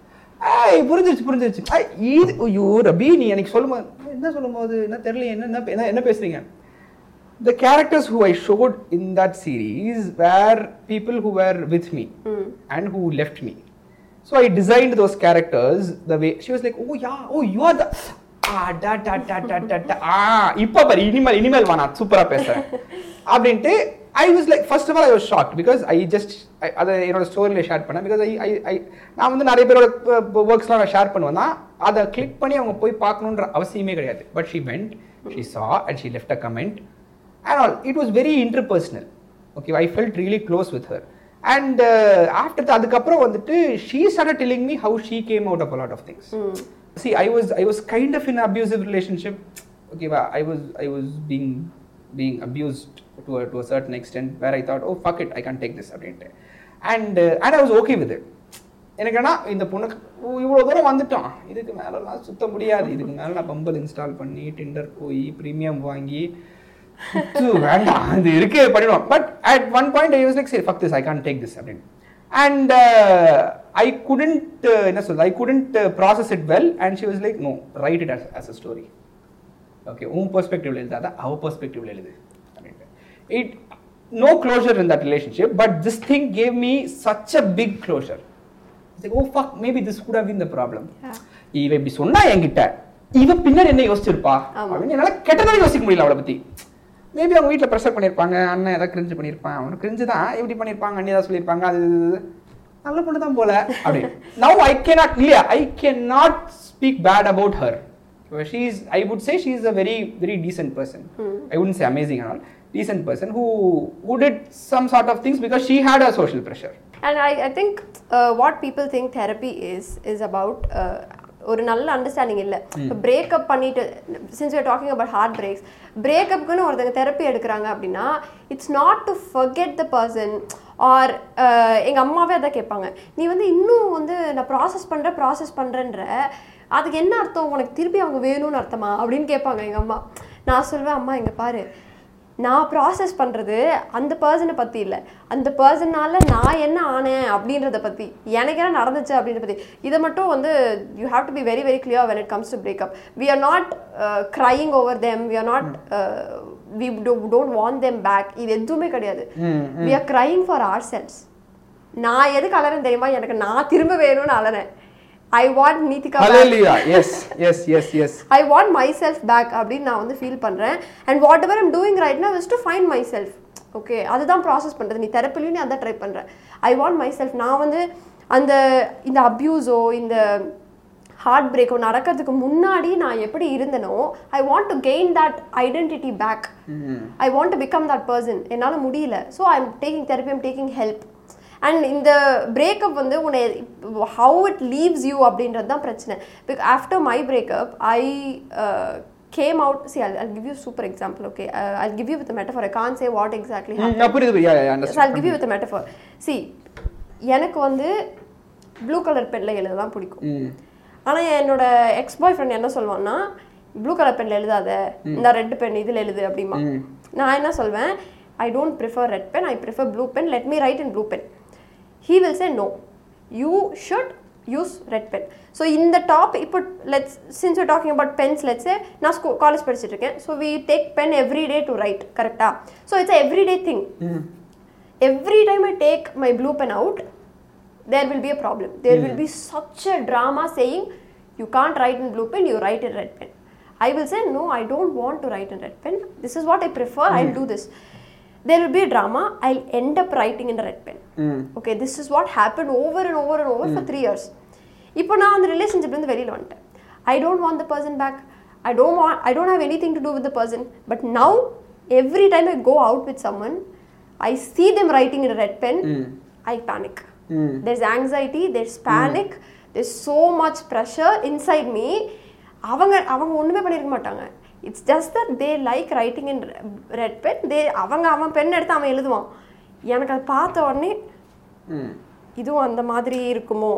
ஏய் புரிஞ்சிருச்சு புரிஞ்சிருச்சு ஐய், இது ஐயோ ரபி நீ எனக்கு சொல்லும்போது என்ன சொல்லும்போது என்ன தெரியல என்ன என்ன என்ன- என்ன பேசுறீங்க the characters who I showed in that series were people who were with me and who left me. So I designed those characters the way she was like, oh yeah, oh you are the ah da da da da da da ah இப்போ பாரு இனிமேல் இனிமேல் வா நான் சூப்பரா பேசுறேன் அப்படின்ட்டு I was like first of all I was shocked because I just அதை என்னோட ஸ்டோரியில் ஷேர் பண்ணேன் பிகாஸ் ஐ ஐ ஐ நான் வந்து நிறைய பேரோட ஒர்க்ஸ்லாம் நான் ஷேர் பண்ணுவேன் தான் அதை கிளிக் பண்ணி அவங்க போய் பார்க்கணுன்ற அவசியமே கிடையாது but she went she saw and she left a comment and all it was very interpersonal okay i felt really close with her and uh, after that அதுக்கப்புறம் வந்துட்டு she started telling me how she came out of a lot of things see i was i was kind of in an abusive relationship okay well, i was i was being being abused to a, to a certain extent where i thought oh fuck it i can't take this அப்படின்ட்டு and uh, and i was okay with it எனக்கு என்ன இந்த பொண்ணுக்கு இவ்வளோ தூரம் வந்துட்டோம் இதுக்கு மேலெல்லாம் சுத்த முடியாது இதுக்கு மேலே நான் பம்பல் இன்ஸ்டால் பண்ணி டிண்டர் போய் ப்ரீமியம் வாங்கி சுத்து, வேண்டாம் இது இருக்கு பண்ணிடுவோம் but at one point I use like சரி fuck this I can't take this அப்படின்னு அண்ட் ஐ குடண்ட் என்ன சொல்றது I couldn't process it well and she was like no write it as a story okay உன் பெர்ஸ்பெக்டிவ்ல எழுதாத அவ பெர்ஸ்பெக்டிவ்ல எழுது அப்படின்ட்டு it no closure in that relationship but this thing gave me such a big closure oh fuck maybe this could have been the problem Yeah. இவ இப்படி சொன்னா என்கிட்ட இவ பின்னாடி என்ன யோசிச்சிருப்பா ஆமா. அப்படின்னு என்னால கெட்டதாக யோசிக்க முடியல அவளை பத்தி மேபி அவங்க வீட்டில் ப்ரெஷர் பண்ணியிருப்பாங்க அண்ணன் ஏதாவது கிரிஞ்சு பண்ணியிருப்பான் அவனுக்கு கிரிஞ்சு தான் இப்படி பண்ணியிருப்பாங்க அண்ணி ஏதாவது சொல்லியிருப்பாங்க அது இது, இது. நல்ல பொண்ணு தான் போல அப்படின்னு நவ் ஐ கேனாட் இல்லையா I can not speak bad about her she is I would say she is a very very decent person I would say amazing all decent person who who did some sort of things because she had a social pressure And I, I think uh, what people think therapy is is about uh, ஒரு நல்ல understanding இல்லை இப்போ breakup பண்ணிட்டு since you're talking about heartbreaks பிரேக்கப்க்குன்னு ஒருத்தங்க therapy எடுக்கிறாங்க அப்படின்னா it's not to forget the person or எங்கள் அம்மாவே அதை கேட்பாங்க நீ வந்து இன்னும் வந்து நான் ப்ராசஸ் பண்ணுறேன் ப்ராசஸ் பண்ணுறேன்ற அதுக்கு என்ன அர்த்தம் உனக்கு திருப்பி அவங்க வேணும்னு அர்த்தமா அப்படின்னு கேட்பாங்க எங்கள் அம்மா நான் சொல்வேன் அம்மா இங்கே பாரு நான் ப்ராசஸ் பண்ணுறது அந்த பர்சனை பற்றி இல்லை அந்த பர்சனால நான் என்ன ஆனேன் அப்படின்றத பற்றி எனக்கு என்ன நடந்துச்சு அப்படின்றத பற்றி இதை மட்டும் வந்து you have to be very very clear when it comes to breakup we are not crying over them we are not we don't want them back இது எதுவுமே கிடையாது we are crying for ourselves நான் எதுக்கு அலறேன் தெரியுமா எனக்கு நான் திரும்ப வேணும்னு அலறேன் ஐ வாண்ட் நீதிகா back. ஹalleluya yes yes yes yes I want myself back அப்படின்னு நான் வந்து ஃபீல் பண்ணுறேன் and what ever I'm doing right now is to find myself okay அதுதான் ப்ராசஸ் பண்ணுறது நீ தெரப்பிலையும் நீ அதான் ட்ரை பண்ணுறேன் ஐ வாண்ட் மை செல்ஃப் நான் வந்து அந்த இந்த அப்யூஸோ இந்த ஹார்ட் பிரேக்கோ நடக்கிறதுக்கு முன்னாடி நான் எப்படி இருந்தனோ I want to gain that identity back I want to become that person என்னால் முடியல so I am taking therapy I'm taking help and இந்த பிரேக்கப் வந்து உன்னை ஹவு இட் லீவ்ஸ் யூ அப்படின்றது தான் பிரச்சனை big after my breakup I came out சி I I'll give you super example okay uh, I'll give you with a metaphor I can't say what exactly happened நான் புரியுது yeah yeah so I'll understand give you with a metaphor see எனக்கு வந்து blue colour பென்னில் எழுத தான் பிடிக்கும் ம் ஆனால் என்னோட எக்ஸ் பாய் ஃப்ரெண்ட் என்ன சொல்லுவான்னா ப்ளூ கலர் பென்னில் எழுதாத இந்த ரெட் பென் இதில் எழுது அப்படிமா நான் என்ன சொல்வேன் I don't prefer red pen I prefer blue pen let me write in blue pen he will say no you should use red pen so இந்த டாப் இப்போ let's since you talking about pens let's say நான் ஸ்கூ college படிச்சுட்டு இருக்கேன் so we take pen every day to write கரெக்டாக so it's everyday thing every time I take my blue pen out, there will be a problem. There will be such a drama saying, you can't write in blue pen, you write in red pen. I will say, no, I don't want to write in red pen. This is what I prefer, I'll do this. There will be a drama, I'll end up writing in the red pen. Okay, this is what happened over and over and over for three years. இப்போ நான் அந்த ரிலேஷன்ஷிப்லேருந்து வெளியில் வந்துட்டேன் I don't want the person back I don't want I don't have anything to do with the person but now every time I go out with someone I see them writing in a red pen, I panic. There's anxiety, there's panic, there's so much pressure inside me. அவங்க அவங்க ஒன்றுமே பண்ணியிருக்க மாட்டாங்க it's just that they like writing in red pen they அவங்க அவன் pen எடுத்து அவன் எழுதுவான் எனக்கு அதை பார்த்த உடனே ம் இதுவும் அந்த மாதிரி இருக்குமோ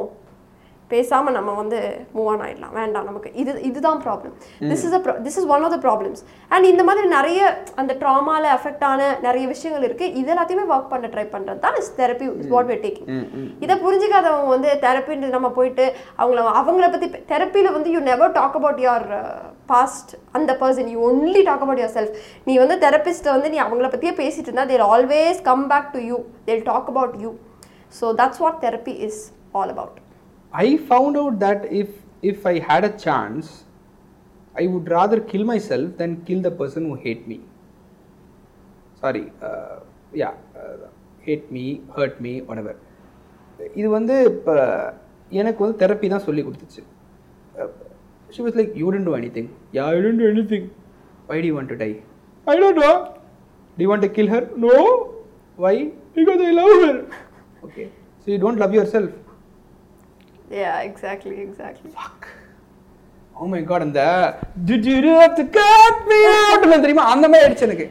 பேசாம நம்ம வந்து மூவ் ஆன் ஆயிடலாம் வேண்டாம் நமக்கு இது இதுதான் problem this is a this is one of the problems and இந்த மாதிரி நிறைய அந்த ட்ராமால அஃபெக்ட் ஆன நிறைய விஷயங்கள் இருக்கு இது எல்லாத்தையுமே ஒர்க் பண்ண ட்ரை பண்றது தான் is therapy what we're taking இதை புரிஞ்சுக்காதவங்க வந்து தெரப்பின்றது நம்ம போயிட்டு அவங்கள அவங்கள பத்தி தெரப்பியில வந்து you never talk about your past அந்த person you only talk about yourself நீ வந்து தெரபிஸ்ட்டை வந்து நீ அவங்கள பத்தியே பேசிட்டு இருந்தா they're always come back to you they'll talk about you so that's what therapy is all about I found out that if if I had a chance, I would rather kill myself than kill the person who hate me. Sorry, uh, yeah, uh, hate me, hurt me, whatever. இது வந்து இப்போ எனக்கு வந்து therapy தான் சொல்லி கொடுத்துச்சு she was like you tend to anything yeah I tend to anything why டி want to die I don't know டி want to kill her no why because I love her okay so you don't love yourself Yeah, exactly, exactly. fuck oh my god அந்த did you have to cut me out ல தெரியுமா அந்த மாதிரி ஆயிடுச்சு எனக்கு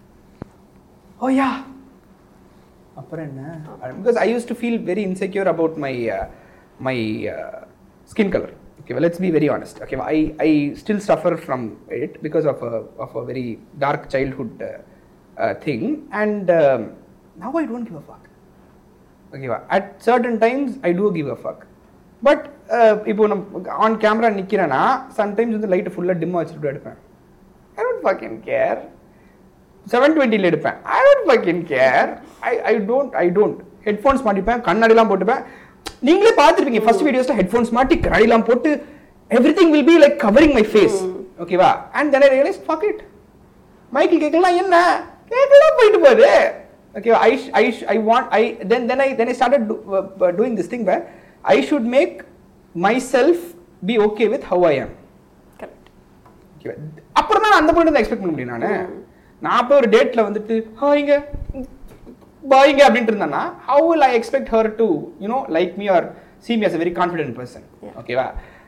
oh yeah அப்புறம் என்ன because I use to feel very insecure about my my skin colour okay well, let's be very honest okay i i still suffer from it because of a of a very dark childhood uh, uh, thing and um, now i don't give a fuck ஓகேவா at certain times I do give a fuck but இப்போ நம்ம on camera நிற்கிறேன்னா sometimes வந்து லைட்டை ஃபுல்லாக டிம்மாக வச்சுட்டு எடுப்பேன் I don't fucking care seven டுவெண்ட்டியில் எடுப்பேன் I don't fucking care I I don't I don't headphones மாட்டிப்பேன் கண்ணாடிலாம் போட்டுப்பேன் நீங்களே பார்த்துருப்பீங்க ஃபர்ஸ்ட் வீடியோஸில் ஹெட்ஃபோன்ஸ் மாட்டி கண்ணாடிலாம் போட்டு everything will be like covering my face ஓகேவா and then I realise fuck it Michael கேட்கலாம் என்ன கேட்கலாம் போயிட்டு போகுது okay i sh- i sh- i want i then then i then i started do, uh, uh, doing this thing where i should make myself be okay with how i am Correct. Okay. அப்புறம் தான் அந்த point expect பண்ண முடியும் நான் நான் போய் ஒரு டேட்ல வந்துட்டு ஹாய்ங்க பாய்ங்க அப்படின்ட்டு இருந்தேன்னா how will I expect her to you know like me or see me as a very confident person Yeah. ஓகேவா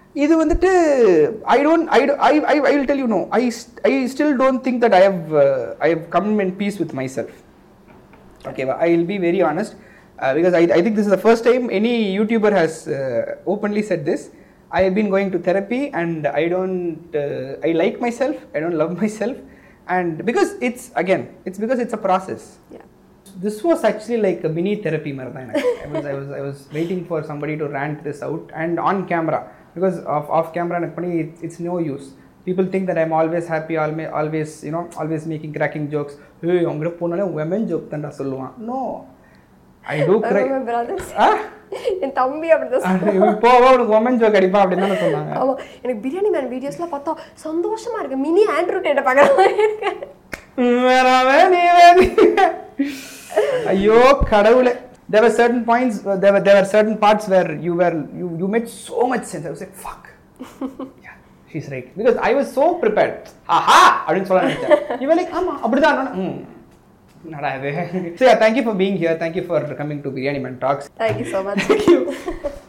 இது வந்துட்டு I don't I I I I will tell you no I I still don't think that I have I have come in peace with myself ஓகேவா I will be very honest because I I think this is the first time any YouTuber has openly said this I have been going to therapy and I don't I like myself I don't love myself and because it's again it's because it's a process Yeah. this was actually like a mini therapy மாதிரி தான் எனக்கு I was I was I was waiting for somebody to rant this out and on camera because of off camera எனக்கு பண்ணி it's, it's no use people think that I'm always happy always always you know always making cracking jokes ஏய் அவங்க போனாலே women joke தான்டா சொல்லுவான் no I do cry My brothers. ஆ என் தம்பி அப்படிதான் சொல்லுவான். இப்போ உனக்கு women joke அடிப்பா அப்படின்னு தானே சொன்னாங்க ஆமா எனக்கு பிரியாணி மேன் வீடியோஸ்லாம் பார்த்தா சந்தோஷமா இருக்கு மினி ஆண்ட்ரூ டேட்ட பார்க்குற மாதிரி இருக்கு வேறாவே நீ வேறு. ஐயோ கடவுளே there were certain points uh, there were there were certain parts where you were you you made so much sense i was like fuck yeah she's right because i was so prepared aha அப்படின்னு சொல்ல நினைச்சேன் இவன் like ஆமா அப்படிதான் நானும், ம் என்னடா இது so yeah thank you for being here thank you for coming to biryani man talks thank you so much thank you